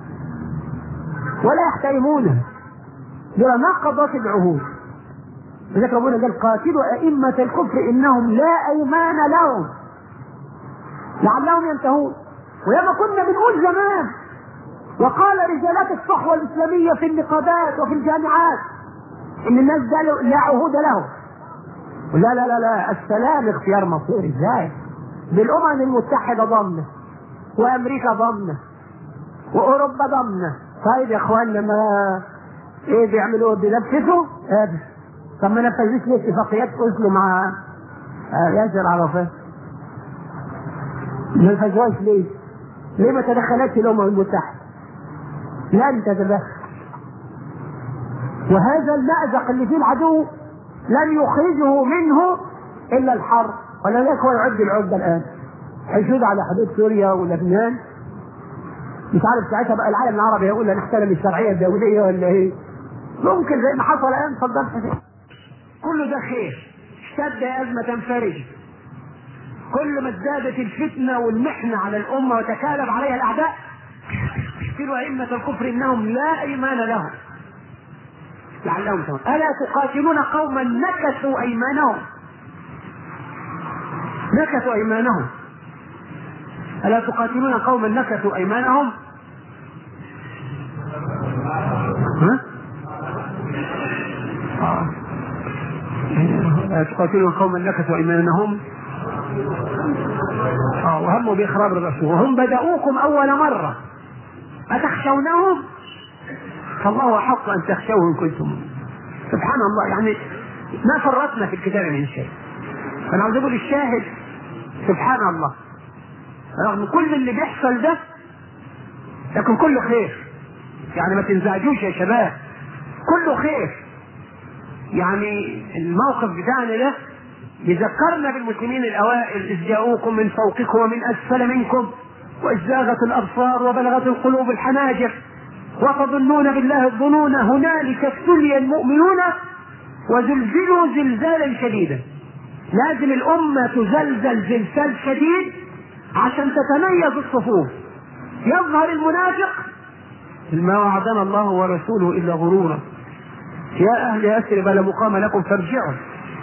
ولا يحترمونها دول ما قضت العهود لذلك ربنا قال قاتلوا أئمة الكفر إنهم لا أيمان لهم لعلهم ينتهون وياما كنا بنقول زمان وقال رجالات الصحوة الإسلامية في النقابات وفي الجامعات إن الناس ده لا عهود لهم لا لا لا لا السلام اختيار مصيري ازاي؟ بالأمم المتحدة ضمنه وأمريكا ضمنه وأوروبا ضمنه طيب يا إخواننا ما إيه بيعملوا بينفذوا؟ إيه طب ما نفذوش ليه اتفاقيات أوسلو مع ياسر عرفات؟ ما نفذوهاش ليه؟ ليه ما تدخلتش الأمم المتحدة؟ لن تتدخل وهذا المأزق اللي فيه العدو لن يخرجه منه الا الحرب ولذلك هو يعد العده الان هيشد على حدود سوريا ولبنان مش عارف ساعتها بقى العالم العربي يقول نحترم الشرعيه الدوليه ولا ايه ممكن زي ما حصل الان صدام حسين كل ده خير اشتد ازمه فرج كل ما ازدادت الفتنه والمحنه على الامه وتكالب عليها الاعداء يقتلوا ائمه الكفر انهم لا ايمان لهم لعلهم تمام ألا تقاتلون قوما نكثوا أيمانهم نكثوا أيمانهم ألا تقاتلون قوما نكثوا أيمانهم ها؟ ألا تقاتلون قوما نكثوا أيمانهم آه وهموا بإخراج الرسول وهم بدأوكم أول مرة أتخشونهم فالله أحق أن تخشوه إن كنتم سبحان الله يعني ما فرطنا في الكتاب من شيء أنا عاوز أقول الشاهد سبحان الله رغم كل اللي بيحصل ده لكن كله خير يعني ما تنزعجوش يا شباب كله خير يعني الموقف بتاعنا ده يذكرنا بالمسلمين الاوائل اذ جاءوكم من فوقكم ومن اسفل منكم واذ زاغت الابصار وبلغت القلوب الحناجر وتظنون بالله الظنون هنالك ابتلي المؤمنون وزلزلوا زلزالا شديدا لازم الأمة تزلزل زلزال شديد عشان تتميز الصفوف يظهر المنافق ما وعدنا الله ورسوله إلا غرورا يا أهل يثرب لا مقام لكم فارجعوا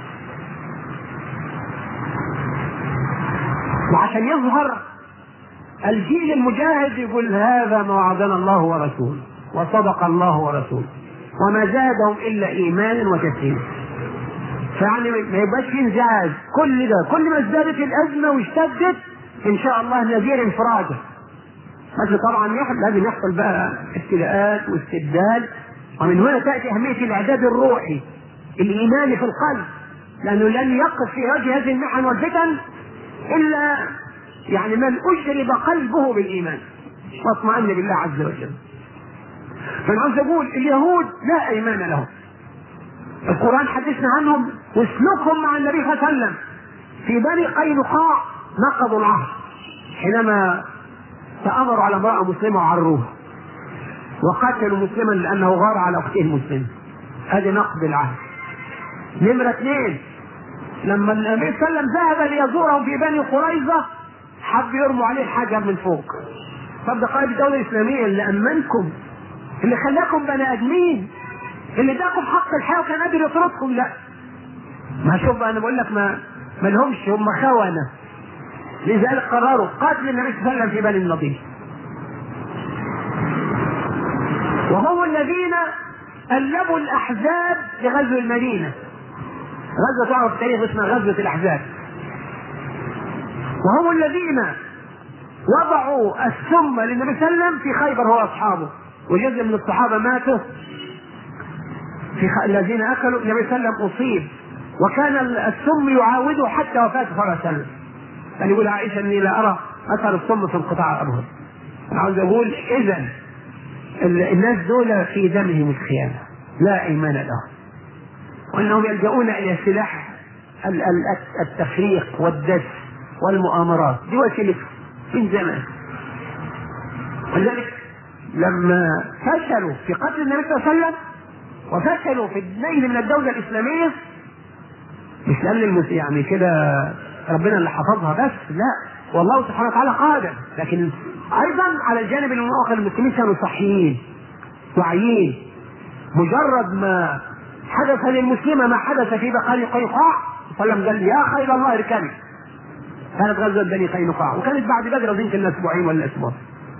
وعشان يظهر الجيل المجاهد يقول هذا ما وعدنا الله ورسوله وصدق الله ورسوله وما زادهم الا ايمانا وتسليما فيعني ما يبقاش في انزعاج كل ده كل ما ازدادت الازمه واشتدت ان شاء الله نذير انفراجه بس طبعا لازم يحصل بقى ابتلاءات واستبدال ومن هنا تاتي اهميه الاعداد الروحي الايماني في القلب لانه لن يقف في وجه هذه المحن والفتن الا يعني من أشرب قلبه بالإيمان واطمأن بالله عز وجل فانا عاوز اقول اليهود لا ايمان لهم القران حدثنا عنهم واسلوكهم مع النبي صلى الله عليه وسلم في بني قينقاع نقضوا العهد حينما تامروا على امراه مسلمه وعروها وقتلوا مسلما لانه غار على اخته المسلمه هذه نقض العهد نمره اثنين لما النبي صلى الله عليه وسلم ذهب ليزورهم في بني قريظه حب يرموا عليه الحجر من فوق طب ده قائد الدوله الاسلاميه اللي امنكم اللي خلاكم بني ادمين اللي اداكم حق الحياه وكان قادر يطردكم لا ما شوف بقى انا بقول لك ما ما لهمش هم خونه لذلك قرروا قتل النبي صلى الله عليه وسلم في بني النضير وهم الذين ألبوا الأحزاب لغزو المدينة غزوة تعرف التاريخ اسمها غزوة الأحزاب وهم الذين وضعوا السم للنبي صلى الله عليه وسلم في خيبر هو واصحابه وجزء من الصحابه ماتوا في خ... الذين اكلوا النبي صلى الله عليه وسلم اصيب وكان السم يعاوده حتى وفاته صلى الله عليه وسلم كان يقول عائشه اني لا ارى اثر السم في القطاع الابهر انا عاوز اقول اذا الناس دول في دمهم الخيانه لا ايمان لهم وانهم يلجؤون الى سلاح التفريق والدس والمؤامرات دي وسيلتهم من زمان ولذلك لما فشلوا في قتل النبي صلى الله عليه وسلم وفشلوا في النيل من الدولة الإسلامية مش لأن المس... يعني كده ربنا اللي حفظها بس لا والله سبحانه وتعالى قادر لكن أيضا على الجانب الآخر المسلمين كانوا صحيين واعيين مجرد ما حدث للمسلمة ما حدث في بقال قيقاع صلى الله عليه وسلم قال يا خير الله اركبي كانت غزوة بني قينقاع وكانت بعد بدر يمكن اسبوعين ولا اسبوع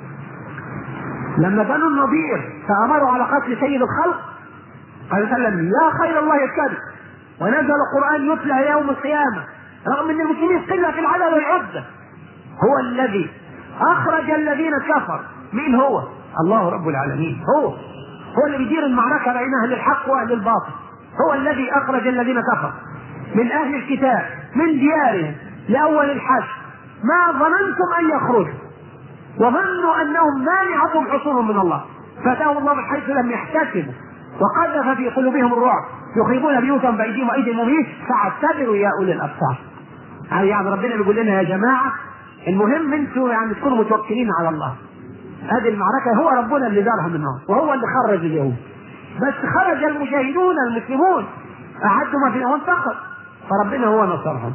لما بنو النضير تأمروا على قتل سيد الخلق قال صلى الله عليه وسلم يا خير الله الكذب ونزل القرآن يتلى يوم القيامة رغم ان المسلمين قلة في العدد والعدة هو الذي أخرج الذين كفروا مين هو؟ الله رب العالمين هو هو اللي بيدير المعركة بين أهل الحق وأهل الباطل هو الذي أخرج الذين كفروا من أهل الكتاب من ديارهم لأول الحج ما ظننتم أن يخرجوا وظنوا أنهم مانعتهم حصولهم من الله فأتاهم الله من حيث لم يحتسبوا وقذف في قلوبهم الرعب يخربون بيوتهم بأيديهم وأيدي المؤمنين فاعتبروا يا أولي الأبصار يعني ربنا بيقول لنا يا جماعة المهم انتوا يعني تكونوا متوكلين على الله هذه المعركة هو ربنا اللي دارها منهم وهو اللي خرج اليهود بس خرج المجاهدون المسلمون أعدوا ما في وانتصر فربنا هو نصرهم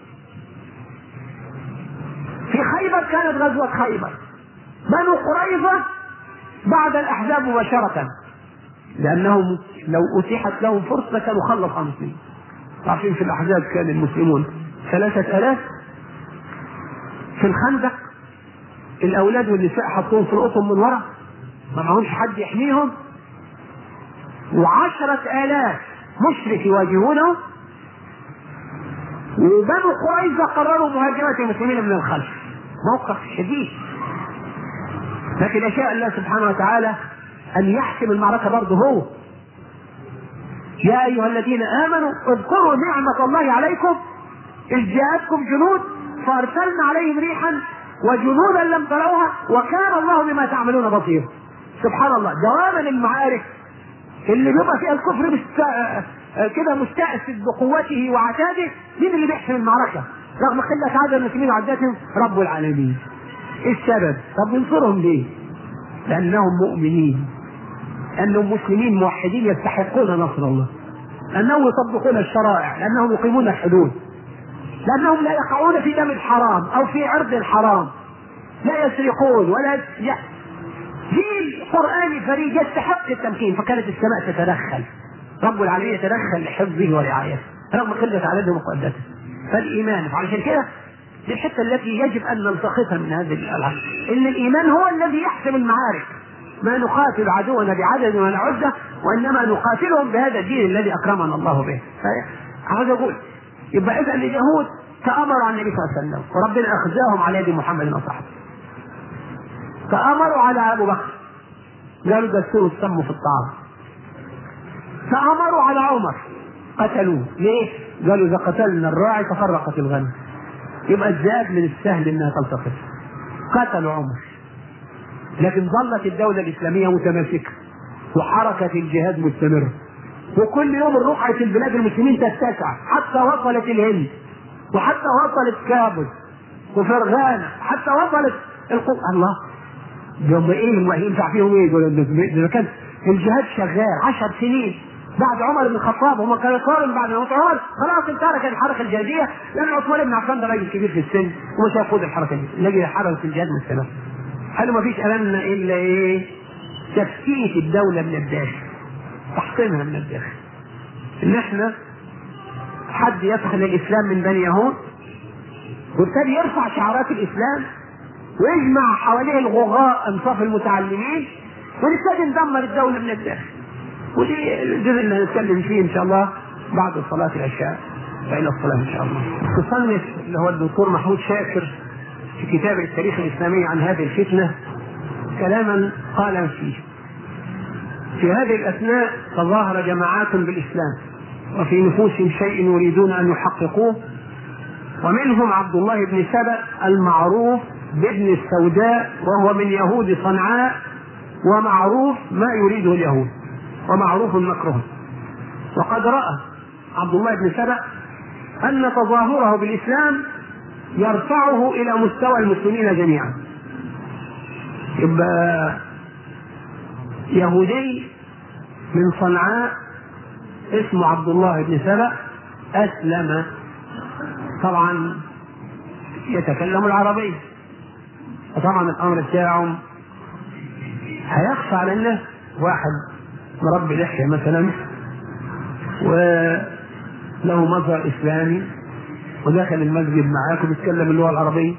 في خيبر كانت غزوة خيبر بنو قريظة بعد الأحزاب مباشرة لأنهم لو أتيحت لهم فرصة كانوا خلص عن المسلمين عارفين في الأحزاب كان المسلمون ثلاثة آلاف في الخندق الأولاد والنساء حطوهم في القطن من ورا ما معهمش حد يحميهم وعشرة آلاف مشرك يواجهونه وبنو قريظة قرروا مهاجمة المسلمين من الخلف موقف شديد لكن يشاء الله سبحانه وتعالى أن يحكم المعركة برضه هو يا أيها الذين آمنوا اذكروا نعمة الله عليكم إذ جاءتكم جنود فأرسلنا عليهم ريحا وجنودا لم تروها وكان الله بما تعملون بصيرا سبحان الله دواما المعارك اللي بيبقى فيها الكفر مست... كده مستأسد بقوته وعتاده مين اللي بيحسم المعركة رغم قلة عدد المسلمين وعدتهم رب العالمين ايه السبب طب ننصرهم ليه لأنهم مؤمنين أنهم مسلمين موحدين يستحقون نصر الله أنهم يطبقون الشرائع لأنهم يقيمون الحدود لأنهم لا يقعون في دم الحرام أو في عرض الحرام لا يسرقون ولا ي... جيل قرآني فريد يستحق التمكين فكانت السماء تتدخل رب العالمين يتدخل لحفظه ورعايته رغم قلة عددهم وقدته فالإيمان فعشان كده دي الحتة التي يجب أن نلتقطها من هذه الألعاب إن الإيمان هو الذي يحسم المعارك ما نقاتل عدونا بعدد ولا عدة وإنما نقاتلهم بهذا الدين الذي أكرمنا الله به عاوز أقول يبقى إذا اليهود تأمروا على النبي صلى الله عليه وسلم وربنا أخزاهم على يد محمد وصحبه تأمروا على أبو بكر قالوا دستور السم في الطعام تأمروا على عمر قتلوه ليه؟ قالوا إذا قتلنا الراعي تفرقت الغنم يبقى الذئاب من السهل انها تلتقط قتلوا عمر لكن ظلت الدولة الإسلامية متماسكة وحركة الجهاد مستمرة وكل يوم الرقعة البلاد المسلمين تتسع حتى وصلت الهند وحتى وصلت كابل وفرغانة حتى وصلت القو... الله يوم ايه ينفع فيهم ايه دول اذا كان الجهاد شغال عشر سنين بعد عمر بن الخطاب هم كانوا يقارن بعد موت عمر خلاص انتهت الحركه الجهاديه لان عثمان بن عفان ده راجل كبير في السن ومش هيقود الحركه دي نجي حركه الجهاد مستمر قالوا ما فيش امامنا الا ايه تفتيت الدوله من الداخل تحطيمها من الداخل ان احنا حد يدخل الاسلام من بني يهود وابتدي يرفع شعارات الاسلام ويجمع حواليه الغغاء انصاف المتعلمين ونبتدي ندمر الدوله من الداخل ودي الجزء اللي هنتكلم فيه ان شاء الله بعد صلاه العشاء فإلى الصلاة إن شاء الله. المصنف اللي هو الدكتور محمود شاكر في كتاب التاريخ الإسلامي عن هذه الفتنة كلاما قال فيه. في هذه الأثناء تظاهر جماعات بالإسلام وفي نفوسهم شيء يريدون أن يحققوه ومنهم عبد الله بن سبأ المعروف بابن السوداء وهو من يهود صنعاء ومعروف ما يريده اليهود ومعروف مكره وقد رأى عبد الله بن سبأ أن تظاهره بالإسلام يرفعه إلى مستوى المسلمين جميعا يبقى يهودي من صنعاء اسمه عبد الله بن سبأ أسلم طبعا يتكلم العربية وطبعا الأمر بتاعهم هيخفى على الناس واحد مربي لحية مثلا وله مظهر إسلامي ودخل المسجد معاك وبيتكلم اللغة العربية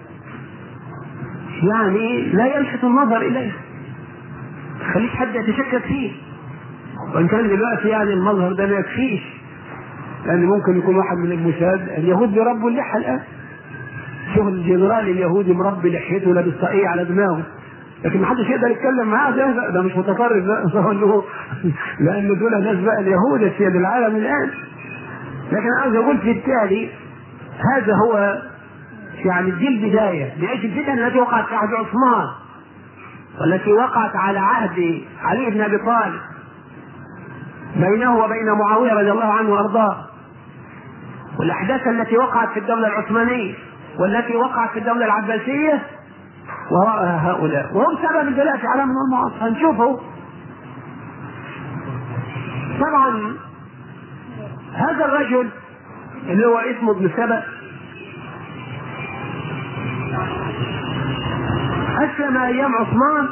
يعني لا يلفت النظر إليه خليش حد يتشكك فيه وإن كان دلوقتي يعني المظهر ده ما يكفيش لأن ممكن يكون واحد من المشاهد اليهود بيربوا اللحى الآن شوف الجنرال اليهودي مربي لحيته لابس طاقية على دماغه لكن ما حدش يقدر يتكلم معاه ده ده مش متطرف بقى لان دول ناس بقى اليهود سيد العالم الان لكن عاوز اقول في التالي هذا هو يعني دي البدايه ليش الفتن التي وقعت في عهد عثمان والتي وقعت على عهد علي بن ابي طالب بينه وبين معاويه رضي الله عنه وارضاه والاحداث التي وقعت في الدوله العثمانيه والتي وقعت في الدوله العباسيه وراء هؤلاء وهم سبب دلوقتي على من المعاصي هنشوفه طبعا هذا الرجل اللي هو اسمه ابن سبأ أسلم أيام عثمان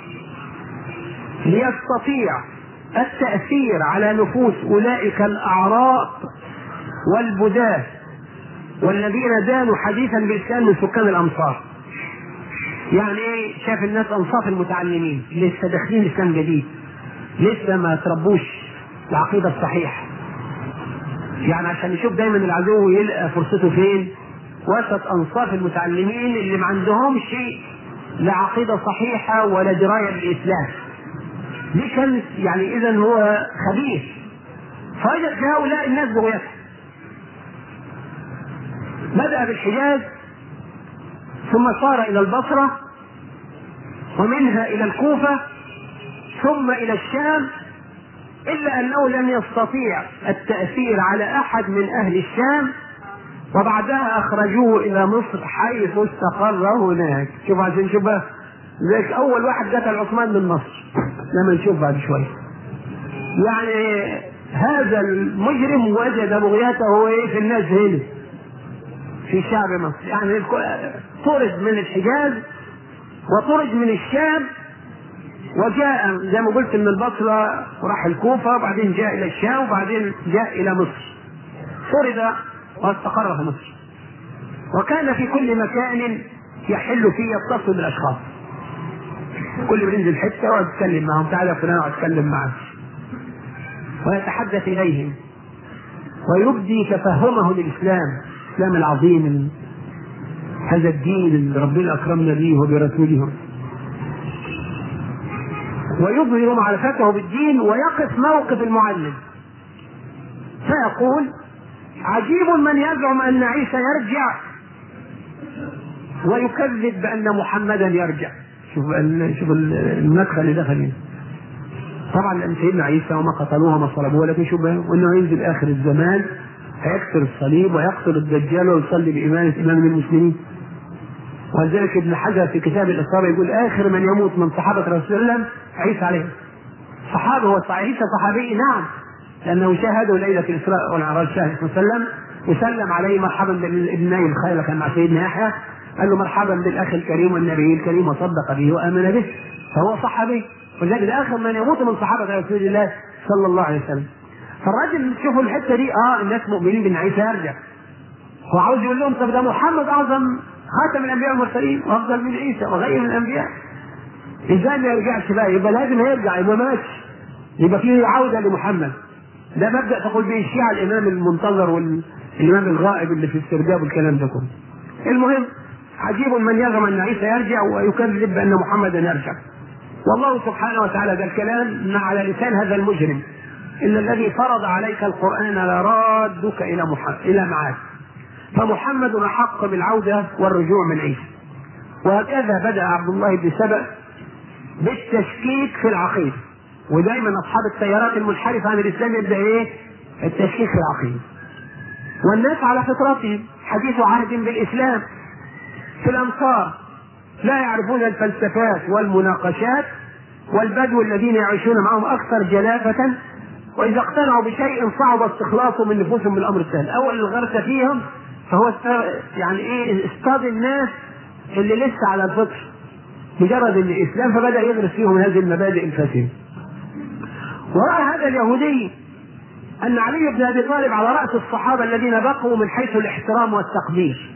ليستطيع التأثير على نفوس أولئك الأعراب والبداة والذين دانوا حديثا بالإسلام من سكان الأمصار يعني ايه شاف الناس انصاف المتعلمين لسه داخلين اسلام جديد لسه ما تربوش العقيده الصحيحه يعني عشان يشوف دايما العدو يلقى فرصته فين وسط انصاف المتعلمين اللي ما عندهمش لا عقيده صحيحه ولا درايه بالاسلام دي كانت يعني اذا هو خبيث فوجد في هؤلاء الناس بغيتهم بدأ بالحجاز ثم صار إلى البصرة ومنها إلى الكوفة ثم إلى الشام إلا أنه لم يستطيع التأثير على أحد من أهل الشام وبعدها أخرجوه إلى مصر حيث استقر هناك شوف عشان نشوف زيك أول واحد قتل عثمان من مصر لما نشوف بعد شوية يعني هذا المجرم وجد بغيته ايه في الناس هنا في شعب مصر يعني طرد من الحجاز وطرد من الشام وجاء زي ما قلت من البصرة وراح الكوفة وبعدين جاء إلى الشام وبعدين جاء إلى مصر طرد واستقر في مصر وكان في كل مكان يحل فيه يتصل بالأشخاص كل ما ينزل حتة يقعد يتكلم معهم تعالى فلان اقعد اتكلم معك ويتحدث إليهم ويبدي تفهمه للإسلام الإسلام العظيم هذا الدين اللي ربنا أكرمنا به وبرسوله ويظهر معرفته بالدين ويقف موقف المعلم فيقول عجيب من يزعم أن عيسى يرجع ويكذب بأن محمدا يرجع شوف شوف المدخل اللي دخل طبعا لان سيدنا عيسى وما قتلوه وما صلبوه ولكن شو وانه ينزل اخر الزمان هيكسر الصليب ويقتل الدجال ويصلي بإمامة إمام المسلمين ولذلك ابن حجر في كتاب الإصابة يقول آخر من يموت من صحابة رسول الله عيسى عليه صحابة هو عيسى صحابي نعم لأنه شاهده ليلة الإسراء والعراج شاهد صلى الله عليه وسلم وسلم عليه مرحبا بالابنين الخير كان مع سيدنا يحيى قال له مرحبا بالأخ الكريم والنبي الكريم وصدق به وآمن به فهو صحابي ولذلك آخر من يموت من صحابة رسول الله صلى الله عليه وسلم فالراجل شوفوا الحته دي اه الناس مؤمنين بان عيسى يرجع هو عاوز يقول لهم طب ده محمد اعظم خاتم الانبياء والمرسلين وافضل من عيسى وغير من الانبياء ازاي ما يرجعش بقى يبقى لازم يرجع يبقى ماشي يبقى فيه عوده لمحمد ده مبدا تقول به الشيعه الامام المنتظر والامام الغائب اللي في السرداب والكلام ده كله المهم عجيب من يزعم ان عيسى يرجع ويكذب بان محمدا يرجع والله سبحانه وتعالى ده الكلام على لسان هذا المجرم إن الذي فرض عليك القرآن لرادك إلى محمد إلى معاد فمحمد أحق بالعودة والرجوع من عيسى وهكذا بدأ عبد الله بن سبأ بالتشكيك في العقيدة ودائما أصحاب التيارات المنحرفة عن الإسلام يبدأ إيه؟ التشكيك في العقيدة والناس على فطرتهم حديث عهد بالإسلام في الأمصار لا يعرفون الفلسفات والمناقشات والبدو الذين يعيشون معهم أكثر جلافة وإذا اقتنعوا بشيء صعب استخلاصه من نفوسهم بالأمر السهل أول الغرس فيهم فهو يعني إيه اصطاد الناس اللي لسه على الفطر مجرد ان الاسلام فبدا يغرس فيهم هذه المبادئ الفاسده. وراى هذا اليهودي ان علي بن ابي طالب على راس الصحابه الذين بقوا من حيث الاحترام والتقدير.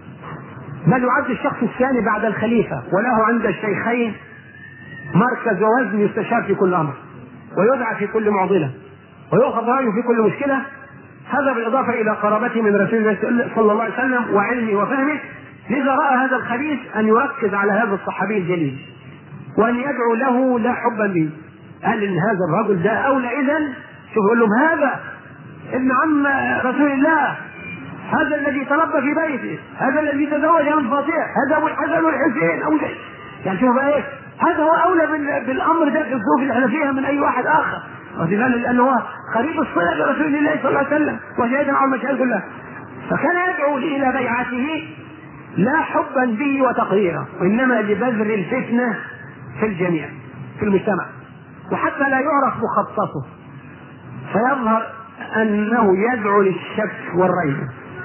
بل يعد الشخص الثاني بعد الخليفه وله عند الشيخين مركز ووزن يستشار في كل امر. ويدعى في كل معضله ويؤخذ رايه في كل مشكله هذا بالاضافه الى قرابته من رسول الله صلى الله عليه وسلم وعلمه وفهمه لذا راى هذا الخبيث ان يركز على هذا الصحابي الجليل وان يدعو له لا حبا به قال ان هذا الرجل ده اولى اذا شوف يقول لهم هذا ابن عم رسول الله هذا الذي تربى في بيته هذا الذي تزوج من فاطمه هذا ابو الحسن والحسين او شيء يعني شوف ايه هذا هو اولى بالامر ده في الظروف اللي احنا فيها من اي واحد اخر واخد لانه هو قريب الصله برسول الله صلى الله عليه وسلم وشهد معه المشاهد كلها فكان يدعو الى بيعته لا حبا به وتقديرا وانما لبذل الفتنه في الجميع في المجتمع وحتى لا يعرف مخصصه فيظهر انه يدعو للشك والريب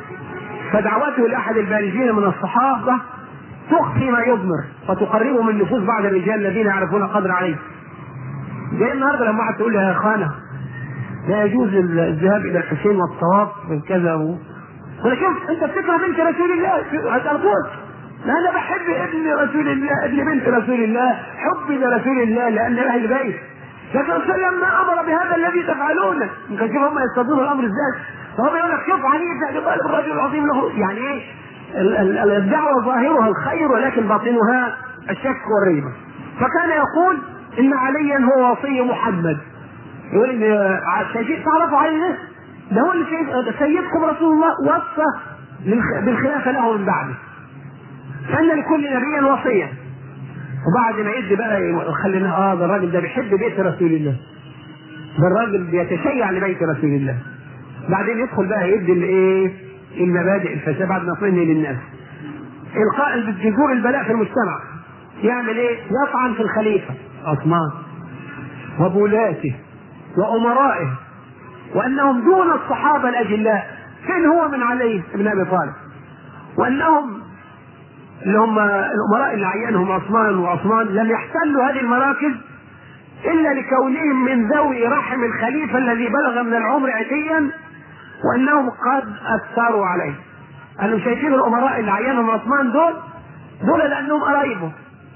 فدعوته لاحد البارزين من الصحابه تخفي ما يضمر وتقربه من نفوس بعض الرجال الذين يعرفون قدر عليه زي النهارده لما واحد تقول لي يا خانه لا يجوز الذهاب الى الحسين والطواف من كذا و... ولا شوف انت بتكره بنت رسول الله هتقول لا انا بحب ابن رسول الله ابن بنت رسول الله حبي لرسول الله لان اهل البيت لكن وسلم ما امر بهذا الذي تفعلونه يمكن شوف هم يستضيفون الامر ازاي فهو بيقول لك شوف علي بن ابي طالب الرجل العظيم له يعني ايه الدعوه ظاهرها الخير ولكن باطنها الشك والريبه فكان يقول ان عليا هو وصي محمد يقول ان شايفين تعرفوا علي ده؟ ده هو اللي سيدكم رسول الله وصى بالخلافه له من بعده فان لكل نبي وصيه وبعد ما يدي بقى خلينا اه ده الراجل ده بيحب بيت رسول الله ده الراجل بيتشيع لبيت رسول الله بعدين يدخل بقى يدي الايه المبادئ الفاسده بعد ما يطمئن للناس القاء جذور البلاء في المجتمع يعمل ايه؟ يطعن في الخليفه عثمان وبولاته وامرائه وانهم دون الصحابه الاجلاء فين هو من علي بن ابي طالب وانهم اللي هم الامراء اللي عينهم عثمان وعثمان لم يحتلوا هذه المراكز الا لكونهم من ذوي رحم الخليفه الذي بلغ من العمر عتيا وانهم قد اثروا عليه قالوا شايفين الامراء اللي عينهم عثمان دول دول لانهم قرايبه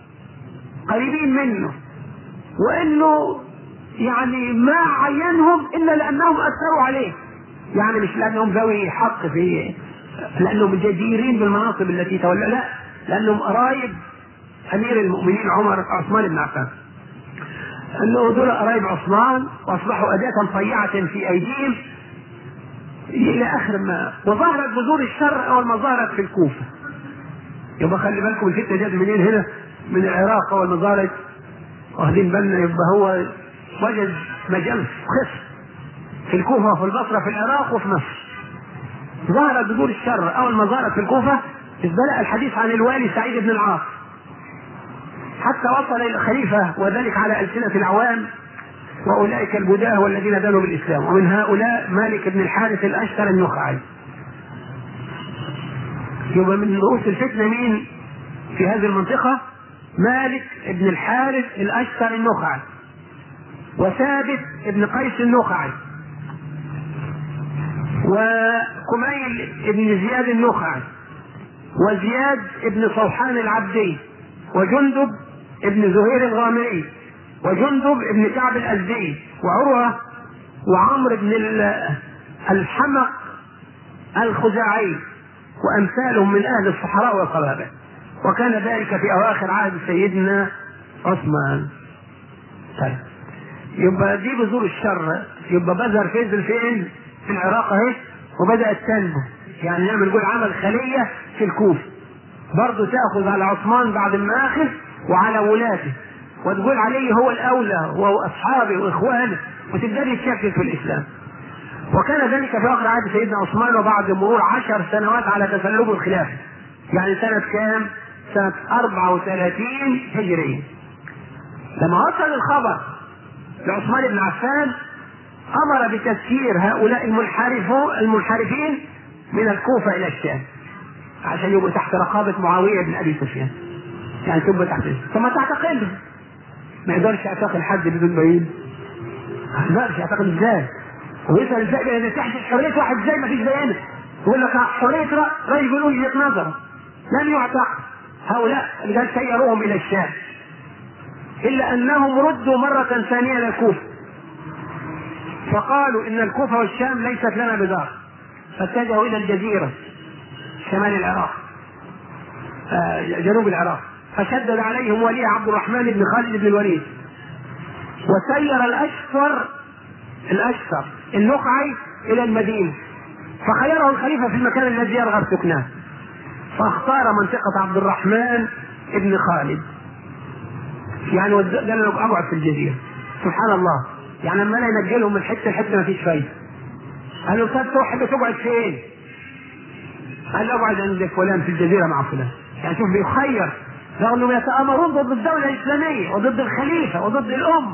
قريبين منه وانه يعني ما عينهم الا لانهم اثروا عليه يعني مش لانهم ذوي حق في لانهم جديرين بالمناصب التي تولى لا لانهم قرايب امير المؤمنين عمر عثمان بن عفان انه دول قرايب عثمان واصبحوا اداه طيعه في ايديهم الى اخر ما وظهرت بذور الشر اول ما ظهرت في الكوفه يبقى خلي بالكم الفتنه جت منين هنا من العراق اول ما ظهرت واخدين بالنا يبقى هو وجد مجال خص في الكوفة وفي البصرة في العراق وفي مصر ظهرت بذور الشر أول ما ظهرت في الكوفة بدأ الحديث عن الوالي سعيد بن العاص حتى وصل إلى الخليفة وذلك على ألسنة العوام وأولئك البداه والذين دانوا بالإسلام ومن هؤلاء مالك بن الحارث الأشتر النخعي يبقى من رؤوس الفتنة مين في هذه المنطقة مالك بن الحارث الأشتر النخعي وثابت بن قيس النخعي وكميل بن زياد النخعي وزياد بن صوحان العبدي وجندب بن زهير الغامري وجندب بن كعب الأزدي وعروة وعمرو بن الحمق الخزاعي وأمثالهم من أهل الصحراء والقبائل وكان ذلك في أواخر عهد سيدنا عثمان طيب يبقى دي بذور الشر يبقى بذر فيزل فين؟ في العراق اهي وبدأت تنمو يعني نعمل نقول عمل خلية في الكوفة برضه تأخذ على عثمان بعد ما أخذ وعلى ولاته وتقول عليه هو الأولى وهو أصحابه وإخوانه وتبتدي تشكل في الإسلام وكان ذلك في آخر عهد سيدنا عثمان وبعد مرور عشر سنوات على تسلب الخلافة يعني سنة كام؟ سنة 34 هجرية لما وصل الخبر لعثمان بن عفان أمر بتسيير هؤلاء المنحرفون المنحرفين من الكوفة إلى الشام عشان يبقوا تحت رقابة معاوية بن أبي سفيان يعني تبقى تحت ثم تعتقلهم ما يقدرش يعتقل حد بدون بعيد ما يقدرش يعتقل ازاي ويسأل ازاي اذا تحت حرية واحد ازاي ما فيش بيانه يقول لك حرية رأي يقول وجهة نظر لم يعتقل هؤلاء اللي قال سيروهم إلى الشام إلا أنهم ردوا مرة ثانية إلى الكوفة فقالوا إن الكوفة والشام ليست لنا بدار فاتجهوا إلى الجزيرة شمال العراق آه جنوب العراق فشدد عليهم ولي عبد الرحمن بن خالد بن الوليد وسير الأشفر الأشفر النقعي إلى المدينة فخيره الخليفة في المكان الذي يرغب سكناه فاختار منطقة عبد الرحمن بن خالد يعني قال له ابعد في الجزيرة سبحان الله يعني لما انا ينقلهم من حته لحته ما فيش فايده قال له طب تحب تقعد فين؟ قال له ابعد عند فلان في الجزيره مع فلان يعني شوف بيخير رغم انهم يتامرون ضد الدوله الاسلاميه وضد الخليفه وضد الامه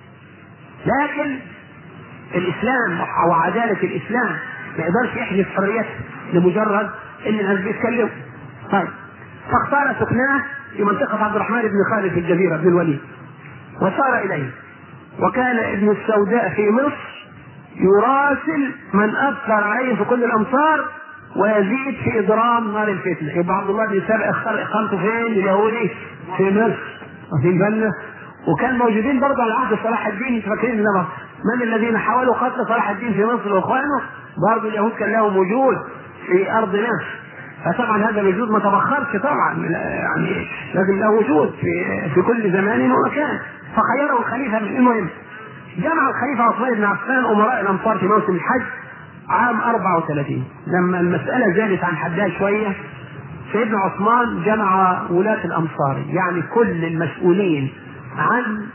لكن الاسلام او عداله الاسلام ما يقدرش يحجز حريته لمجرد ان الناس بيتكلموا طيب فاختار سكناه في منطقه عبد الرحمن بن خالد في الجزيره بن الوليد وسار اليه وكان ابن السوداء في مصر يراسل من اثر عليه في كل الامصار ويزيد في اضرام نار الفتنه يبقى عبد الله بن سبع اختار اقامته فين؟ اليهودي في مصر واخدين بالنا وكان موجودين برضه على عهد صلاح الدين انتوا فاكرين انما من الذين حاولوا قتل صلاح الدين في مصر واخوانه برضه اليهود كان لهم وجود في ارض مصر فطبعا هذا الوجود ما تبخرش طبعا يعني لازم له وجود في في كل زمان ومكان فخيره الخليفه من المهم جمع الخليفه عثمان بن عفان امراء الامصار في موسم الحج عام 34 لما المساله زادت عن حدها شويه سيدنا عثمان جمع ولاة الامصار يعني كل المسؤولين عن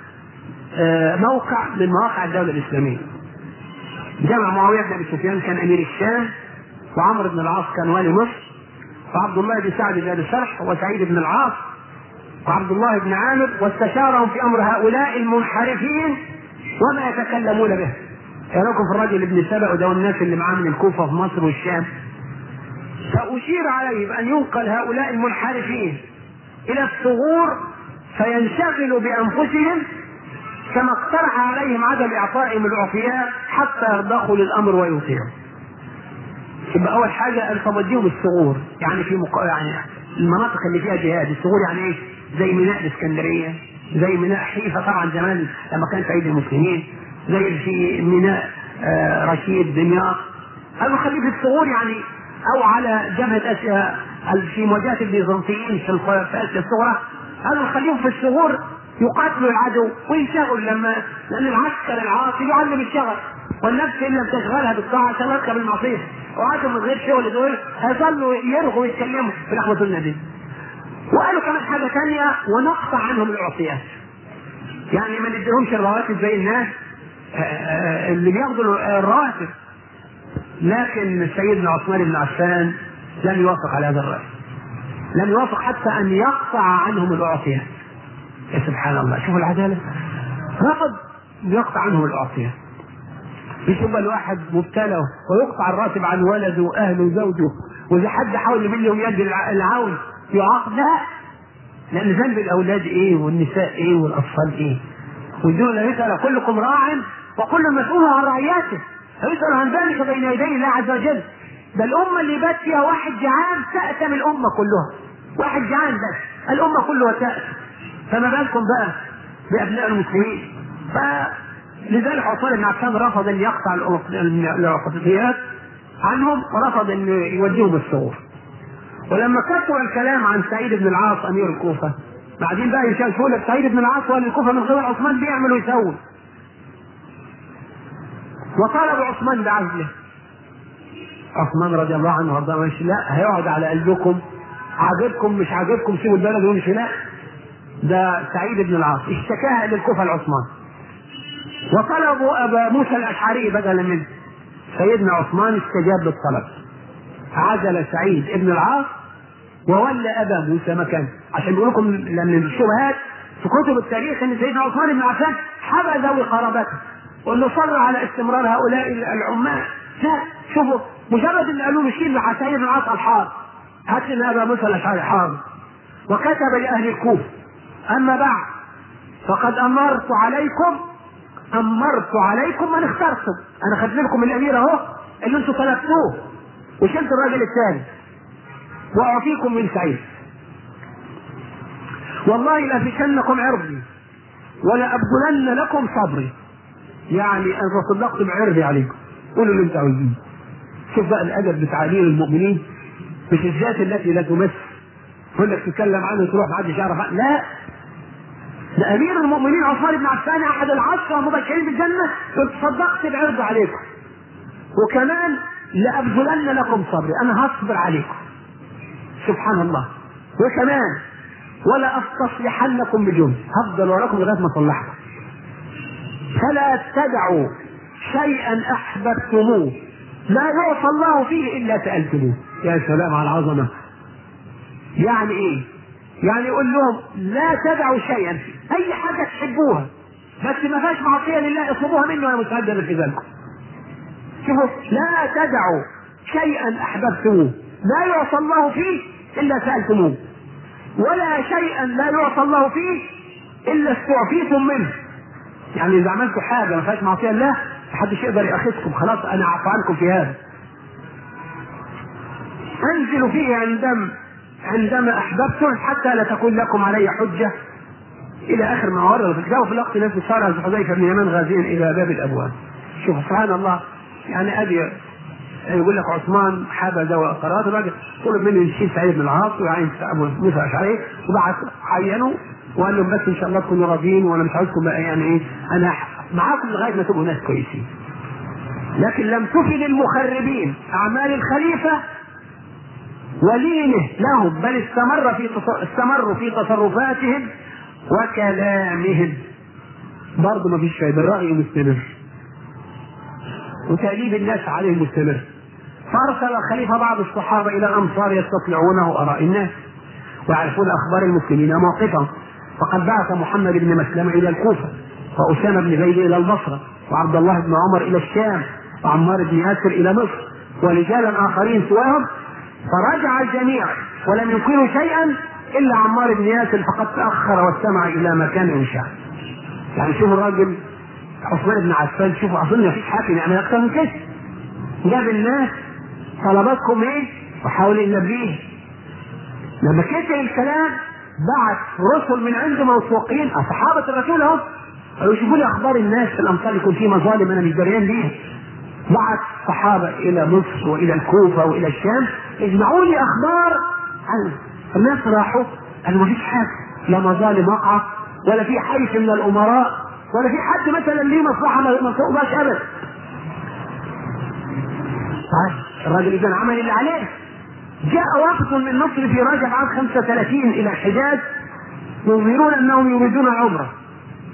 موقع من مواقع الدوله الاسلاميه جمع معاويه بن ابي سفيان كان امير الشام وعمرو بن العاص كان والي مصر وعبد الله بن سعد بن الشرح وسعيد بن العاص وعبد الله بن عامر واستشارهم في امر هؤلاء المنحرفين وما يتكلمون به كلامكم في الرجل ابن سبأ وده الناس اللي معاه من الكوفه في مصر والشام فأشير عليه بأن ينقل هؤلاء المنحرفين إلى الثغور فينشغلوا بأنفسهم كما اقترح عليهم عدم إعطائهم العطيات حتى يرضخوا للأمر ويطيعوا. يبقى أول حاجة قال فوديهم الثغور يعني في مق... يعني المناطق اللي فيها جهاد الثغور يعني إيه؟ زي ميناء الإسكندرية زي ميناء حيفا طبعا زمان لما كان في عيد المسلمين زي في ميناء آه رشيد دمياط قالوا خليه في الثغور يعني او على جبهه اسيا في مواجهه البيزنطيين في اسيا الصغرى قالوا خليهم في الثغور يقاتلوا العدو وينشغلوا لما لان العسكر العاصي يعلم الشغل والنفس ان لم تشغلها بالطاعه تركب المعصيه وعادوا من غير شغل دول هيظلوا يرغوا ويتكلموا في لحظه النبي وقالوا كمان حاجه ثانيه ونقطع عنهم العصيات يعني ما نديهمش الرواتب زي الناس اللي بياخدوا الرواتب لكن سيدنا عثمان بن عفان لم يوافق على هذا الرأي لم يوافق حتى أن يقطع عنهم الأعطية يا سبحان الله شوفوا العدالة رفض يقطع عنهم الأعطية مش يبقى الواحد مبتلى ويقطع الراتب عن ولده واهله وزوجه واذا حد حاول يمد لهم يد العون يعاقب لا لان ذنب الاولاد ايه والنساء ايه والاطفال ايه ودون يسال كلكم راع وكل مسؤول عن رعيته فيسال عن ذلك بين يدي الله عز وجل ده الامه اللي بات فيها واحد جعان تأتم الامه كلها واحد جعان بس الامه كلها تأتم فما بالكم بقى بابناء المسلمين ف لذلك عثمان بن عفان رفض ان يقطع العقوبيات عنهم ورفض ان يوديهم الثور ولما كثر الكلام عن سعيد بن العاص امير الكوفه بعدين بقى يشوفوا لك سعيد بن العاص ولا الكوفه من غير عثمان بيعمل ويسوي وطالب عثمان بعزله عثمان رضي الله عنه وارضاه مش لا هيقعد على قلبكم عاجبكم مش عاجبكم سيبوا البلد ويمشي لا ده سعيد بن العاص اشتكاها للكوفه لعثمان وطلبوا ابا موسى الاشعري بدلا منه سيدنا عثمان استجاب للطلب عزل سعيد بن العاص وولى ابا موسى مكانه عشان بيقول لكم لان الشبهات في كتب التاريخ ان سيدنا عثمان بن عفان حبى ذوي قرابته وانه صر على استمرار هؤلاء العمال لا شوفوا مجرد ان قالوا له شيل مع سيد بن العاص الحار هات لنا ابا موسى الاشعري حار وكتب لاهل الكوفه اما بعد فقد امرت عليكم امرت عليكم من اخترتم انا خدت لكم الامير اهو اللي انتم طلبتوه وشلت الراجل الثاني واعطيكم من سعيد والله لافشنكم عرضي ولا ابذلن لكم صبري يعني انا تصدقت بعرضي عليكم قولوا اللي انتوا عاوزين شوف بقى الادب بتعليم المؤمنين مش الذات التي لا تمس يقول لك تتكلم عنه تروح ما حدش يعرف لا ده امير المؤمنين عثمان بن عفان احد العشره المبشرين بالجنه قلت صدقت بعرض عليكم وكمان لابذلن لكم صبري انا هصبر عليكم سبحان الله وكمان ولا استصلحنكم بجند هفضل وراكم لغايه ما اصلحكم فلا تدعوا شيئا احببتموه لا يعصى الله فيه الا سالتموه يا سلام على العظمه يعني ايه يعني يقول لهم لا تدعوا شيئا اي حاجه تحبوها بس ما فيهاش معصيه لله اطلبوها مني وانا مستعد في ذلك شوفوا لا تدعوا شيئا احببتموه لا يعصى الله فيه الا سالتموه ولا شيئا لا يعصى الله فيه الا استعفيتم منه يعني اذا عملتوا حاجه ما فيهاش معصيه لله محدش يقدر ياخذكم خلاص انا عفو عنكم في هذا انزلوا فيه عندما عندما احببتم حتى لا تكون لكم علي حجه الى اخر ما ورد في الكتاب وفي الوقت نفسه صار حذيفه بن يمان غازيا الى باب الابواب شوف سبحان الله يعني ادي يقول لك عثمان حاب ذوي قرارات الراجل طلب منه يشيل سعيد بن العاص ويعين ابو موسى الاشعري وبعث عينه وقال لهم بس ان شاء الله تكونوا راضيين وانا مش عاوزكم بقى يعني ايه انا معاكم لغايه ما تبقوا ناس كويسين لكن لم تفد المخربين اعمال الخليفه ولينه لهم بل استمر في استمروا في تصرفاتهم وكلامهم برضه ما فيش فايده الراي مستمر وتأليب الناس عليه مستمر فأرسل الخليفة بعض الصحابة إلى الأمصار يستطلعونه آراء الناس ويعرفون أخبار المسلمين موقفهم فقد بعث محمد بن مسلمة إلى الكوفة وأسامة بن زيد إلى البصرة وعبد الله بن عمر إلى الشام وعمار بن ياسر إلى مصر ورجالا آخرين سواهم فرجع الجميع ولم ينكروا شيئا إلا عمار بن ياسر فقد تأخر واستمع إلى مكان إنشاء يعني شوف الراجل عثمان بن عفان شوفوا اظن مفيش حاكم يعني اكثر من كده جاب الناس طلباتكم ايه وحاول ينبيه لما كتب الكلام بعت رسل من عنده موثوقين صحابة الرسول اهو قالوا شوفوا لي اخبار الناس في الامصار يكون في مظالم انا مش دريان بيها بعت صحابة الى مصر والى الكوفة والى الشام اجمعوا لي اخبار عنه الناس راحوا قالوا مفيش حاجة لا مظالم وقعت ولا في حيث من الامراء ولا في حد مثلا ليه مصلحه ما تقضاش ابدا. طيب الراجل اذا عمل اللي عليه. جاء وقت من مصر في رجب عام 35 الى الحجاز يظهرون انهم يريدون عمره.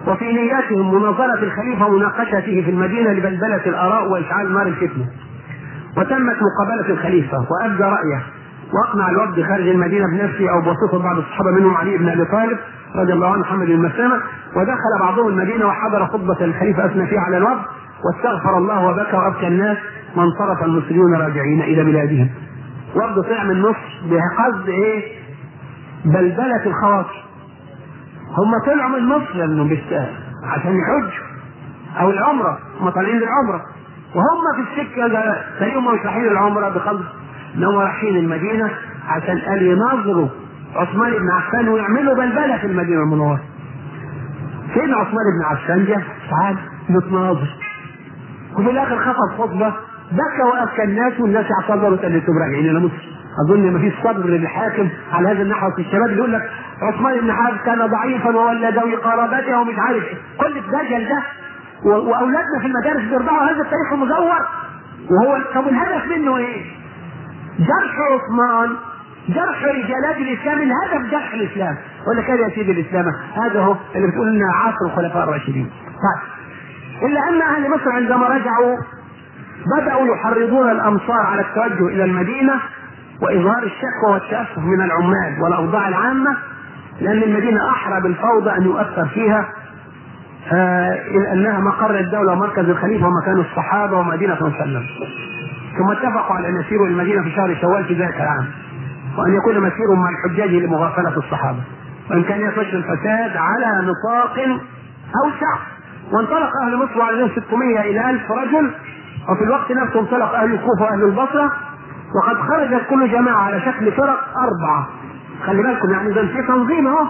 وفي نياتهم مناظرة الخليفة ومناقشته في المدينة لبلبلة الآراء وإشعال نار الفتنة وتمت مقابلة الخليفة وأبدى رأيه وأقنع الوفد خارج المدينة بنفسه أو بواسطة بعض الصحابة منهم علي بن أبي طالب رضي الله عنه محمد بن مسلمة ودخل بعضهم المدينة وحضر خطبة الخليفة أثنى فيها على الوفد واستغفر الله وبكى وأبكى الناس وانصرف المسلمون راجعين إلى بلادهم وفد طلع من مصر بقصد إيه؟ بلبلة الخواطر هم طلعوا من مصر لأنهم بيستاهل عشان يحجوا أو العمرة هم طالعين للعمرة وهم في السكة تلاقيهم مش رايحين العمرة بقصد إنهم رايحين المدينة عشان قال يناظروا عثمان بن عفان ويعملوا بلبلة في المدينة المنورة فين عثمان بن عفان جه تعال نتناظر وفي الآخر خطب خطبة بكى وأبكى الناس والناس اعتذروا قال انتم راجعين إلى مصر اظن ما فيش صبر للحاكم على هذا النحو في الشباب اللي يقول لك عثمان بن حرب كان ضعيفا وولى ذوي قرابته ومش عارف ايه كل الدجل ده واولادنا في المدارس بيرضعوا هذا التاريخ المزور وهو طب الهدف منه ايه؟ جرح عثمان جرح رجالات الاسلام الهدف جرح الاسلام ولا كان يا سيدي الاسلام هذا هو اللي بتقول لنا عصر الخلفاء الراشدين طيب الا ان اهل مصر عندما رجعوا بداوا يحرضون الامصار على التوجه الى المدينه واظهار الشكوى والتاسف من العمال والاوضاع العامه لان المدينه احرى بالفوضى ان يؤثر فيها آه إلى انها مقر الدوله ومركز الخليفه ومكان الصحابه ومدينه مسلم ثم اتفقوا على ان يسيروا المدينه في شهر شوال في ذلك العام وان يكون مسيرهم مع الحجاج لمغافله الصحابه وان كان يخش الفساد على نطاق اوسع وانطلق اهل مصر على 600 الى 1000 رجل وفي الوقت نفسه انطلق اهل الكوفه واهل البصره وقد خرجت كل جماعه على شكل فرق اربعه خلي بالكم يعني ده في تنظيم اهو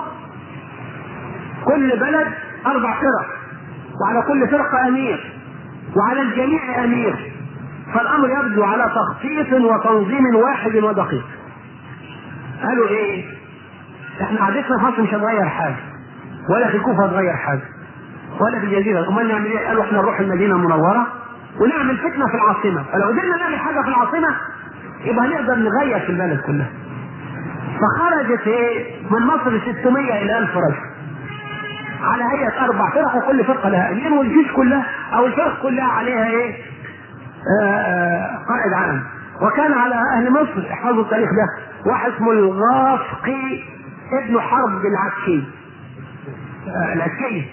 كل بلد اربع فرق وعلى كل فرقه امير وعلى الجميع امير فالامر يبدو على تخطيط وتنظيم واحد ودقيق قالوا ايه احنا عادتنا في مصر مش هنغير حاجه ولا في الكوفه هتغير حاجه ولا في الجزيره امال نعمل ايه قالوا احنا نروح المدينه المنوره ونعمل فتنه في العاصمه فلو قدرنا نعمل حاجه في العاصمه يبقى نقدر نغير في البلد كلها فخرجت ايه من مصر 600 الى 1000 رجل على هيئه اربع فرق وكل فرقه لها امير والجيش كلها او الفرق كلها عليها ايه آه قائد عام وكان على اهل مصر احفظوا التاريخ ده واحد اسمه الغافقي ابن حرب العكي آه العكي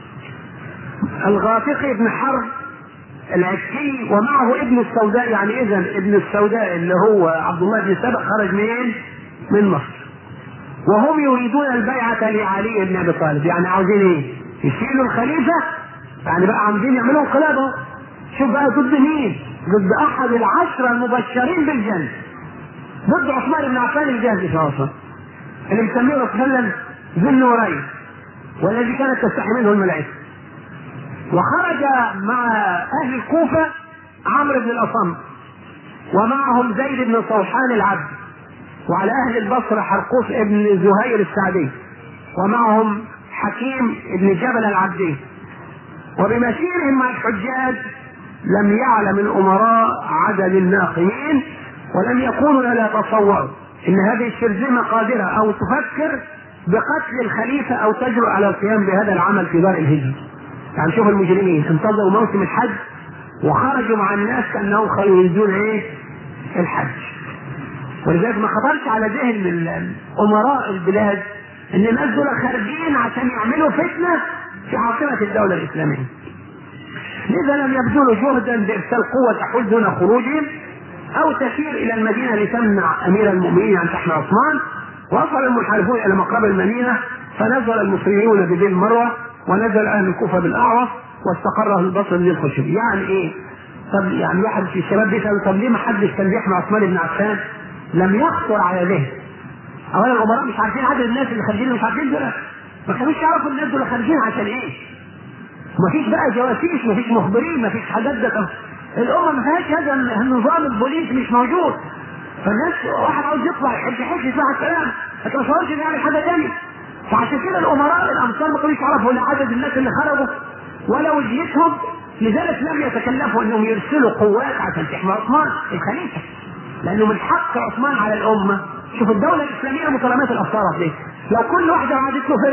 الغافقي ابن حرب العكي ومعه ابن السوداء يعني اذا ابن السوداء اللي هو عبد الله بن سبق خرج منين؟ من مصر وهم يريدون البيعة لعلي بن ابي طالب يعني عاوزين ايه؟ يشيلوا الخليفة يعني بقى عاوزين يعملوا انقلاب شوف بقى ضد مين؟ ضد احد العشرة المبشرين بالجنة ضد عثمان بن عفان الجاهلي اصلا اللي مسميه رسول الله ذو النورين والذي كانت تستحي منه الملائكة وخرج مع اهل الكوفة عمرو بن الاصم ومعهم زيد بن صوحان العبد وعلى اهل البصرة حرقوس ابن زهير السعدي ومعهم حكيم بن جبل العبدي وبمسيرهم مع الحجاج لم يعلم الامراء عدد الناقمين ولم يكونوا لا يتصوروا ان هذه الشرذمه قادره او تفكر بقتل الخليفه او تجرؤ على القيام بهذا العمل في دار الهجره. يعني شوف المجرمين انتظروا موسم الحج وخرجوا مع الناس كانهم يريدون ايه؟ الحج. ولذلك ما خطرش على ذهن امراء البلاد ان الناس دول خارجين عشان يعملوا فتنه في عاصمه الدوله الاسلاميه. لذا لم يبذلوا جهدا بارسال قوه تحول دون خروجهم او تسير الى المدينه لتمنع امير المؤمنين ان تحمي عثمان وصل المنحرفون الى مقرب المدينه فنزل المصريون بذي المروه ونزل اهل الكوفه بالاعرف واستقر اهل البصر ذي الخشب يعني ايه؟ طب يعني واحد في الشباب بيسال طب ليه ما حدش كان بيحمي عثمان بن عفان؟ لم يخطر على ذهن اولا الامراء مش عارفين عدد الناس اللي خارجين مش عارفين دول ما كانوش يعرفوا الناس دول خارجين عشان ايه؟ ما فيش بقى جواسيس ما فيش مخبرين ما فيش حاجات ده الامه ما فيهاش هذا النظام البوليسي مش موجود فالناس واحد عاوز يطلع يحب يحب يسمع الكلام ما تصورش انه يعمل حاجه ثانيه فعشان كده الامراء الامصار ما كانوش يعرفوا لا عدد الناس اللي خرجوا ولا وجهتهم لذلك لم يتكلفوا انهم يرسلوا قوات عشان تحمي عثمان الخليفه لانه من حق عثمان على الامه شوف الدوله الاسلاميه متراميه الافكار دي لو كل واحده عادت له فرقه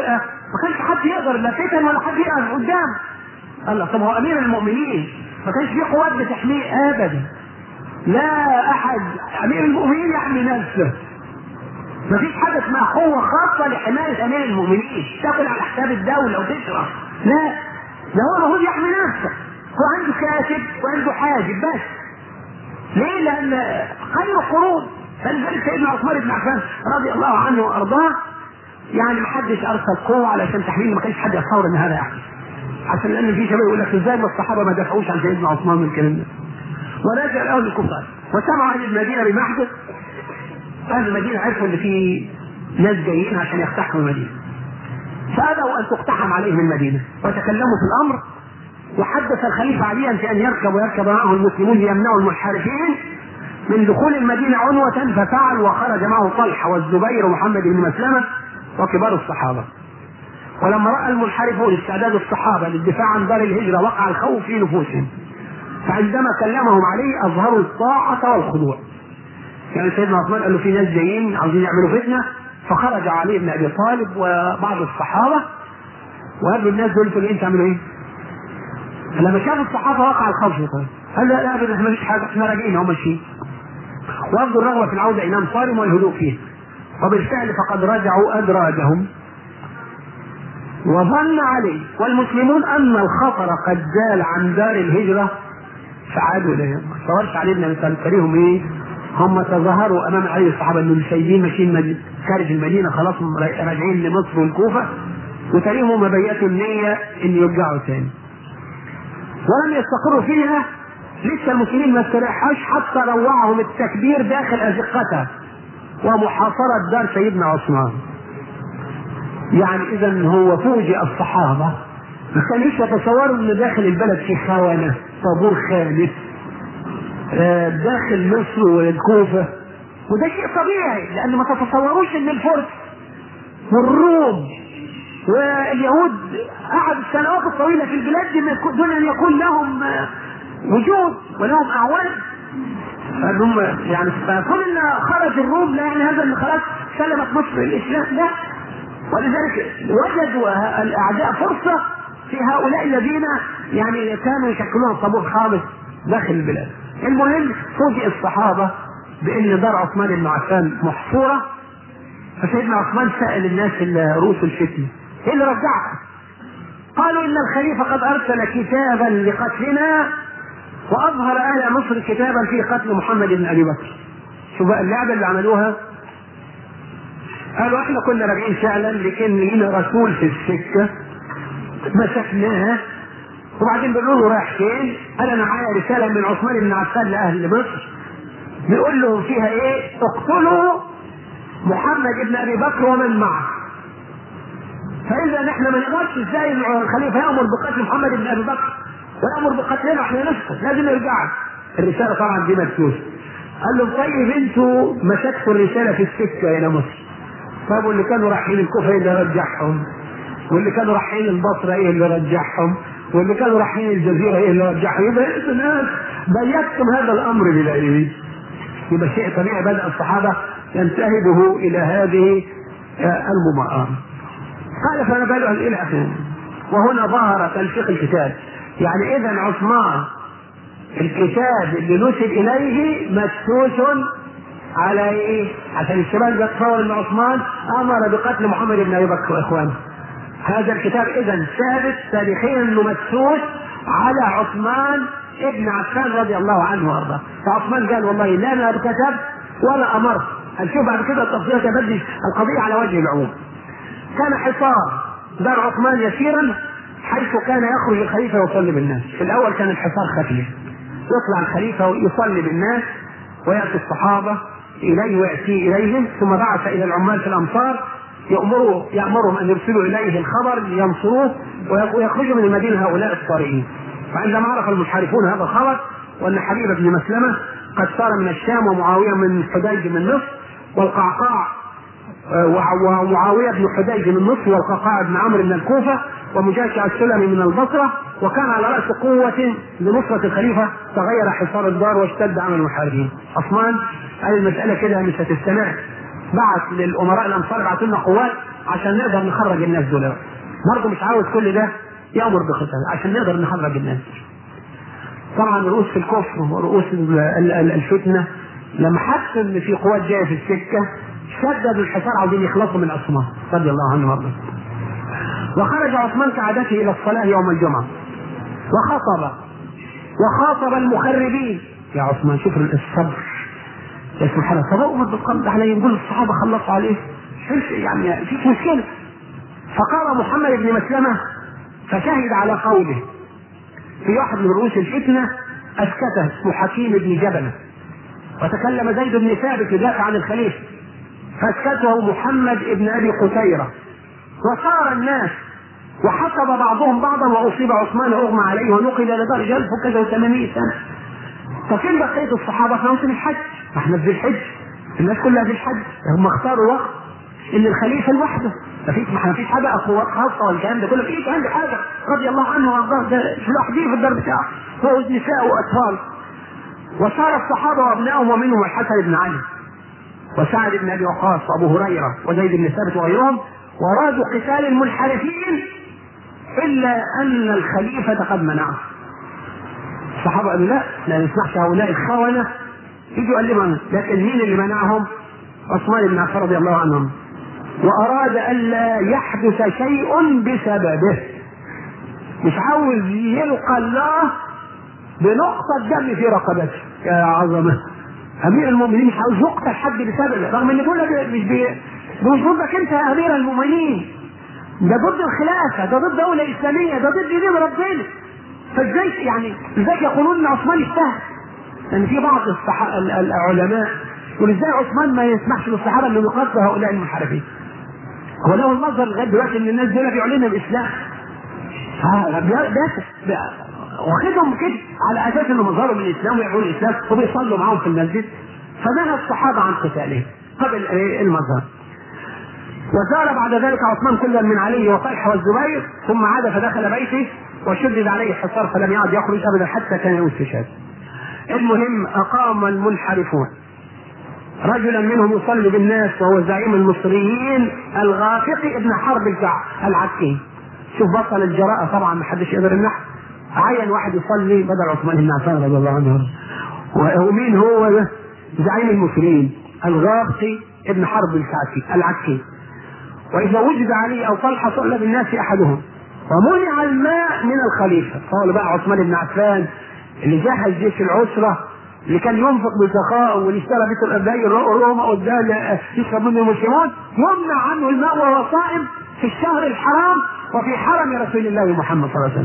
ما كانش حد يقدر لا فتن ولا حد يقدر قدام قال له طب هو امير المؤمنين ما كانش فيه قوات بتحميه ابدا لا احد امير المؤمنين يحمي نفسه ما فيش حاجه اسمها قوه خاصه لحمايه امير المؤمنين تاكل على حساب الدوله وتشرب لا ده هو المفروض يحمي نفسه هو عنده كاتب وعنده حاجب بس ليه؟ لان خير القرون فلذلك سيدنا عثمان بن عفان رضي الله عنه وارضاه يعني ما حدش ارسل قوه علشان تحميه ما كانش حد يتصور ان هذا يحدث عشان لان في شباب يقول لك ازاي ما الصحابه ما دافعوش عن سيدنا عثمان من الكلام ده ورجع الاول الكفار وسمعوا اهل المدينه بما حدث اهل المدينه عرفوا ان في ناس جايين عشان يقتحموا المدينه فابوا ان تقتحم عليهم المدينه وتكلموا في الامر وحدث الخليفه عليا في ان يركب ويركب معه المسلمون ليمنعوا المنحرفين من دخول المدينه عنوه ففعل وخرج معه طلحه والزبير ومحمد بن مسلمه وكبار الصحابه ولما راى المنحرفون استعداد الصحابه للدفاع عن دار الهجره وقع الخوف في نفوسهم فعندما كلمهم عليه اظهروا الطاعه والخضوع يعني سيدنا عثمان قال له في ناس جايين عاوزين يعملوا فتنه فخرج علي بن ابي طالب وبعض الصحابه وقالوا الناس دول تقول انت تعملوا ايه؟ لما شافوا الصحابه وقع الخوف طيب قال لا لا ابدا احنا مفيش حاجه احنا راجعين هم ماشيين وابدوا الرغبه في العوده انام صارم والهدوء فيه وبالفعل فقد رجعوا ادراجهم وظن علي والمسلمون ان الخطر قد زال عن دار الهجره فعادوا اليهم ما تصورش علي بن ابي طالب تريهم ايه هم تظاهروا امام علي الصحابه انهم سايبين ماشيين مدينة خارج المدينه خلاص راجعين لمصر والكوفه وتريهم بيتوا النيه ان يرجعوا تاني ولم يستقروا فيها لسه المسلمين ما استريحوش حتى روعهم التكبير داخل ازقتها ومحاصره دار سيدنا عثمان يعني اذا هو فوجئ الصحابه ما كانوش يتصوروا ان داخل البلد في خونه طابور خامس داخل مصر والكوفه وده شيء طبيعي لان ما تتصوروش ان الفرس والروم واليهود قعدوا السنوات الطويله في البلاد دي دون ان يكون لهم وجود ولهم اعوان هم يعني فكون ان خرج الروم لا يعني هذا ان خلاص سلمت مصر للاسلام لا ولذلك وجدوا الاعداء فرصه في هؤلاء الذين يعني كانوا يشكلون طابور خامس داخل البلاد. المهم فوجئ الصحابه بان دار عثمان بن عفان محصوره فسيدنا عثمان سال الناس رؤوس الفتنه ايه اللي رجعكم؟ قالوا ان الخليفه قد ارسل كتابا لقتلنا واظهر اهل مصر كتابا فيه قتل محمد بن ابي بكر. شوف بقى اللعبه اللي عملوها قالوا احنا كنا راجعين فعلا لكن لينا رسول في السكه مسكناه وبعدين بنقول له رايح فين؟ قال انا معايا رساله من عثمان بن عفان لاهل مصر بيقول لهم فيها ايه؟ اقتلوا محمد بن ابي بكر ومن معه. فاذا نحن ما نقدرش ازاي الخليفه يامر بقتل محمد بن ابي بكر ويامر بقتلنا واحنا نسكت لازم نرجع الرساله طبعا دي مكتوبه. قال لهم طيب انتوا مسكتوا الرساله في السكه الى مصر. طيب واللي كانوا رايحين الكوفه ايه اللي رجعهم؟ واللي كانوا رايحين البصره ايه اللي رجعهم؟ واللي كانوا رايحين الجزيره ايه اللي رجعهم؟ يبقى انتوا ناس بيتم هذا الامر بالعلم. يبقى شيء طبيعي بدا الصحابه ينتهبه الى هذه المماراه. قال فانا بدأ الى اخره. وهنا ظهر تلفيق الكتاب. يعني اذا عثمان الكتاب اللي نسب اليه مدسوس على ايه؟ عشان الشباب يتصور ان عثمان امر بقتل محمد بن ابي بكر واخوانه. هذا الكتاب اذا ثابت تاريخيا انه مدسوس على عثمان ابن عفان رضي الله عنه وارضاه. فعثمان قال والله لا انا كتب ولا امرت. هنشوف بعد كده التفصيل تبدي القضيه على وجه العموم. كان حصار دار عثمان يسيرا حيث كان يخرج الخليفه ويصلي بالناس. في الاول كان الحصار خفيف. يطلع الخليفه ويصلي بالناس وياتي الصحابه اليه وياتي اليهم ثم بعث الى العمال في الامصار يامروا يامرهم ان يرسلوا اليه الخبر لينصروه ويخرجوا من المدينه هؤلاء الطارئين. فعندما عرف المنحرفون هذا الخبر وان حبيب بن مسلمه قد صار من الشام ومعاويه من حديج من مصر والقعقاع ومعاويه بن حديج من مصر والقعقاع بن عمرو من الكوفه ومجاشع السلمي من البصره وكان على راس قوه لنصره الخليفه تغير حصار الدار واشتد عمل المحاربين. عثمان قال المساله كده مش هتستمر بعت للامراء الامصار بعتوا لنا قوات عشان نقدر نخرج الناس دول برضه مش عاوز كل ده يامر بقتال عشان نقدر نخرج الناس طبعا رؤوس الكفر ورؤوس ال- ال- ال- الفتنه لما حس ان في قوات جايه في السكه شددوا الحصار عاوزين يخلصوا من عثمان رضي الله عنه وارضاه وخرج عثمان كعادته الى الصلاه يوم الجمعه وخطب وخاطب المخربين يا عثمان شوف الصبر يا سبحان الله طب اؤمر بالقبض عليه نقول الصحابه خلصوا عليه شوف يعني في مشكله فقام محمد بن مسلمه فشهد على قوله في واحد من رؤوس الفتنه اسكته اسمه حكيم بن جبله وتكلم زيد بن ثابت يدافع عن الخليفه فاسكته محمد بن ابي قتيره وصار الناس وحسب بعضهم بعضا واصيب عثمان اغمى عليه ونقل الى دار جلف كذا وثمانية سنه ففين بقيه الصحابه في موسم الحج؟ ما احنا في ذي الحج الناس كلها في الحج هم اختاروا وقت ان الخليفه لوحده ما فيش ما فيش حاجه قوات خاصه والكلام ده كله مفيش عنده حاجه رضي الله عنه وارضاه ده لوحده في الدار بتاعه هو نساء واطفال وصار الصحابه وابنائهم ومنهم الحسن بن علي وسعد بن ابي وقاص وابو هريره وزيد بن ثابت وغيرهم ورادوا قتال المنحرفين الا ان الخليفه قد منعه الصحابه قالوا لا لا نسمحش هؤلاء الخونه يجوا يقلبوا لكن مين اللي منعهم؟ عثمان بن عفان رضي الله عنهم واراد الا يحدث شيء بسببه مش عاوز يلقى الله بنقطة دم في رقبته يا عظمة أمير المؤمنين مش عاوز يقتل حد بسببه رغم إن دول مش بي... ده مش ضدك أنت يا أمير المؤمنين ده ضد الخلافة ده ضد دولة إسلامية ده ضد دين ربنا فازاي يعني ازاي يقولون ان عثمان اجتهد؟ لان في بعض الصح... ال- ال- العلماء يقول ازاي عثمان ما يسمحش للصحابه انهم يقاتلوا هؤلاء المنحرفين؟ هو له المنظر لغايه دلوقتي ان الناس دول بيعلنوا الاسلام. ها بياخد واخدهم كده على اساس انهم ظهروا من الاسلام ويعبدوا الاسلام وبيصلوا معاهم في المسجد فنهى الصحابه عن قتالهم قبل إيه المظهر. وزار بعد ذلك عثمان كلا من علي وطلحه والزبير ثم عاد فدخل بيته وشدد عليه الحصار فلم يعد يخرج ابدا حتى كان يوم استشهاد. المهم اقام المنحرفون رجلا منهم يصلي بالناس وهو زعيم المصريين الغافقي ابن حرب الكعب العكي شوف بطل الجراءة طبعا ما حدش يقدر يمنعه عين واحد يصلي بدل عثمان بن عفان رضي الله عنه ومين هو ده؟ زعيم المصريين الغافقي ابن حرب الكعكي العكي واذا وجد علي او طلحه صلى بالناس احدهم ومنع الماء من الخليفه قال بقى عثمان بن عفان اللي جهز جيش العسره اللي كان ينفق بسخاء واللي اشترى بيت الابداء روما قدام يشرب منه المسلمون يمنع عنه الماء وهو صائم في الشهر الحرام وفي حرم رسول الله محمد صلى الله عليه وسلم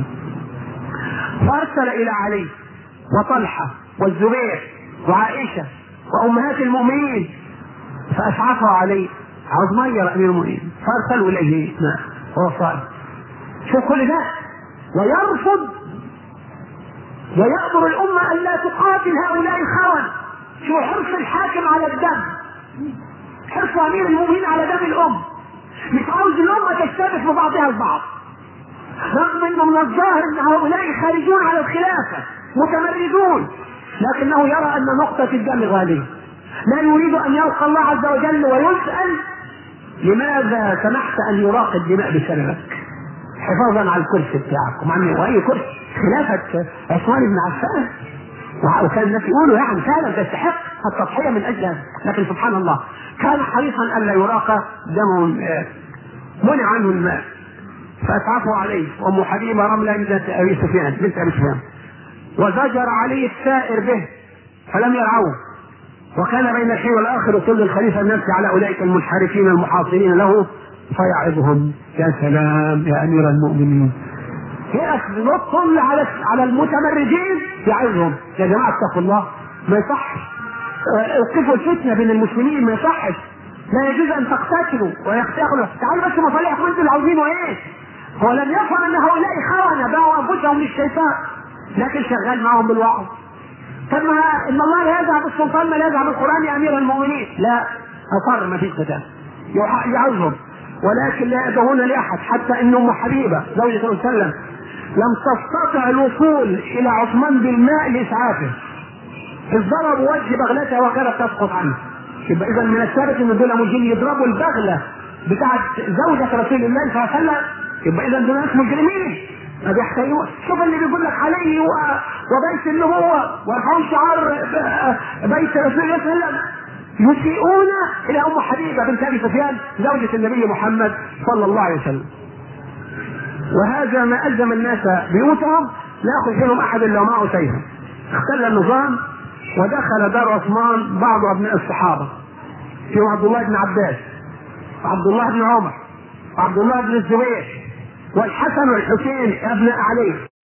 فارسل الى علي وطلحه والزبير وعائشه وامهات المؤمنين فاسعفوا عليه عاوز ميه يا امير المؤمنين فارسلوا اليه ماء وهو صائم شوف كل ده ويرفض ويأمر الأمة أن لا تقاتل هؤلاء الخون شو حرص الحاكم على الدم حرص أمير المؤمنين على دم الأم مش عاوز الأمة تشتبك ببعضها البعض رغم أنه من الظاهر أن هؤلاء خارجون على الخلافة متمردون لكنه يرى أن نقطة الدم غالية لا يريد أن يلقى الله عز وجل ويسأل لماذا سمحت أن يراق الدماء بسببك حفاظا على الكرسي بتاعك ومع واي كرسي خلافه عثمان بن عفان وكان الناس يقولوا يعني فعلا تستحق التضحيه من اجلها لكن سبحان الله كان حريصا الا يراق دمه منع عنه الماء فاسعفوا عليه وام حبيبه رمله بنت ابي سفيان بنت ابي سفيان وزجر عليه السائر به فلم يرعوه وكان بين الحين والاخر كل الخليفه النفسي على اولئك المنحرفين المحاصرين له فيعظهم يا سلام يا امير المؤمنين يقف نط على على المتمردين يعظهم يا جماعه اتقوا الله ما يصحش اوقفوا الفتنه بين المسلمين ما يصحش لا يجوز ان تقتتلوا ويقتتلوا تعالوا بس مصالحكم انتوا اللي عاوزينه ايه هو لم يفهم ان هؤلاء خونه باعوا انفسهم للشيطان لكن شغال معهم بالوعظ طب ما ان الله لا يزعم بالسلطان ما لا يزعم بالقران يا امير المؤمنين لا اصر ما فيش قتال يعظهم ولكن لا يدعون لاحد حتى ان ام حبيبه زوجة الرسول صلى الله عليه وسلم لم تستطع الوصول الى عثمان بالماء لاسعافه اذ ضربوا وجه بغلتها وكانت تسقط عنه يبقى اذا من الثابت ان دول مجين يضربوا البغله بتاعت زوجة رسول الله صلى الله عليه وسلم يبقى اذا دول ناس مجرمين ما بيحترموا شوف اللي بيقول لك علي و... وبيت النبوه ويرفعون شعار بيت رسول الله صلى الله عليه وسلم يسيئون الى ام حبيبه بنت ابي سفيان زوجة النبي محمد صلى الله عليه وسلم. وهذا ما الزم الناس بيوتهم لا يخرج منهم احد الا معه سيفا. اختل النظام ودخل دار عثمان بعض ابناء الصحابه فيهم عبد الله بن عباس وعبد الله بن عمر وعبد الله بن الزبير والحسن والحسين ابناء علي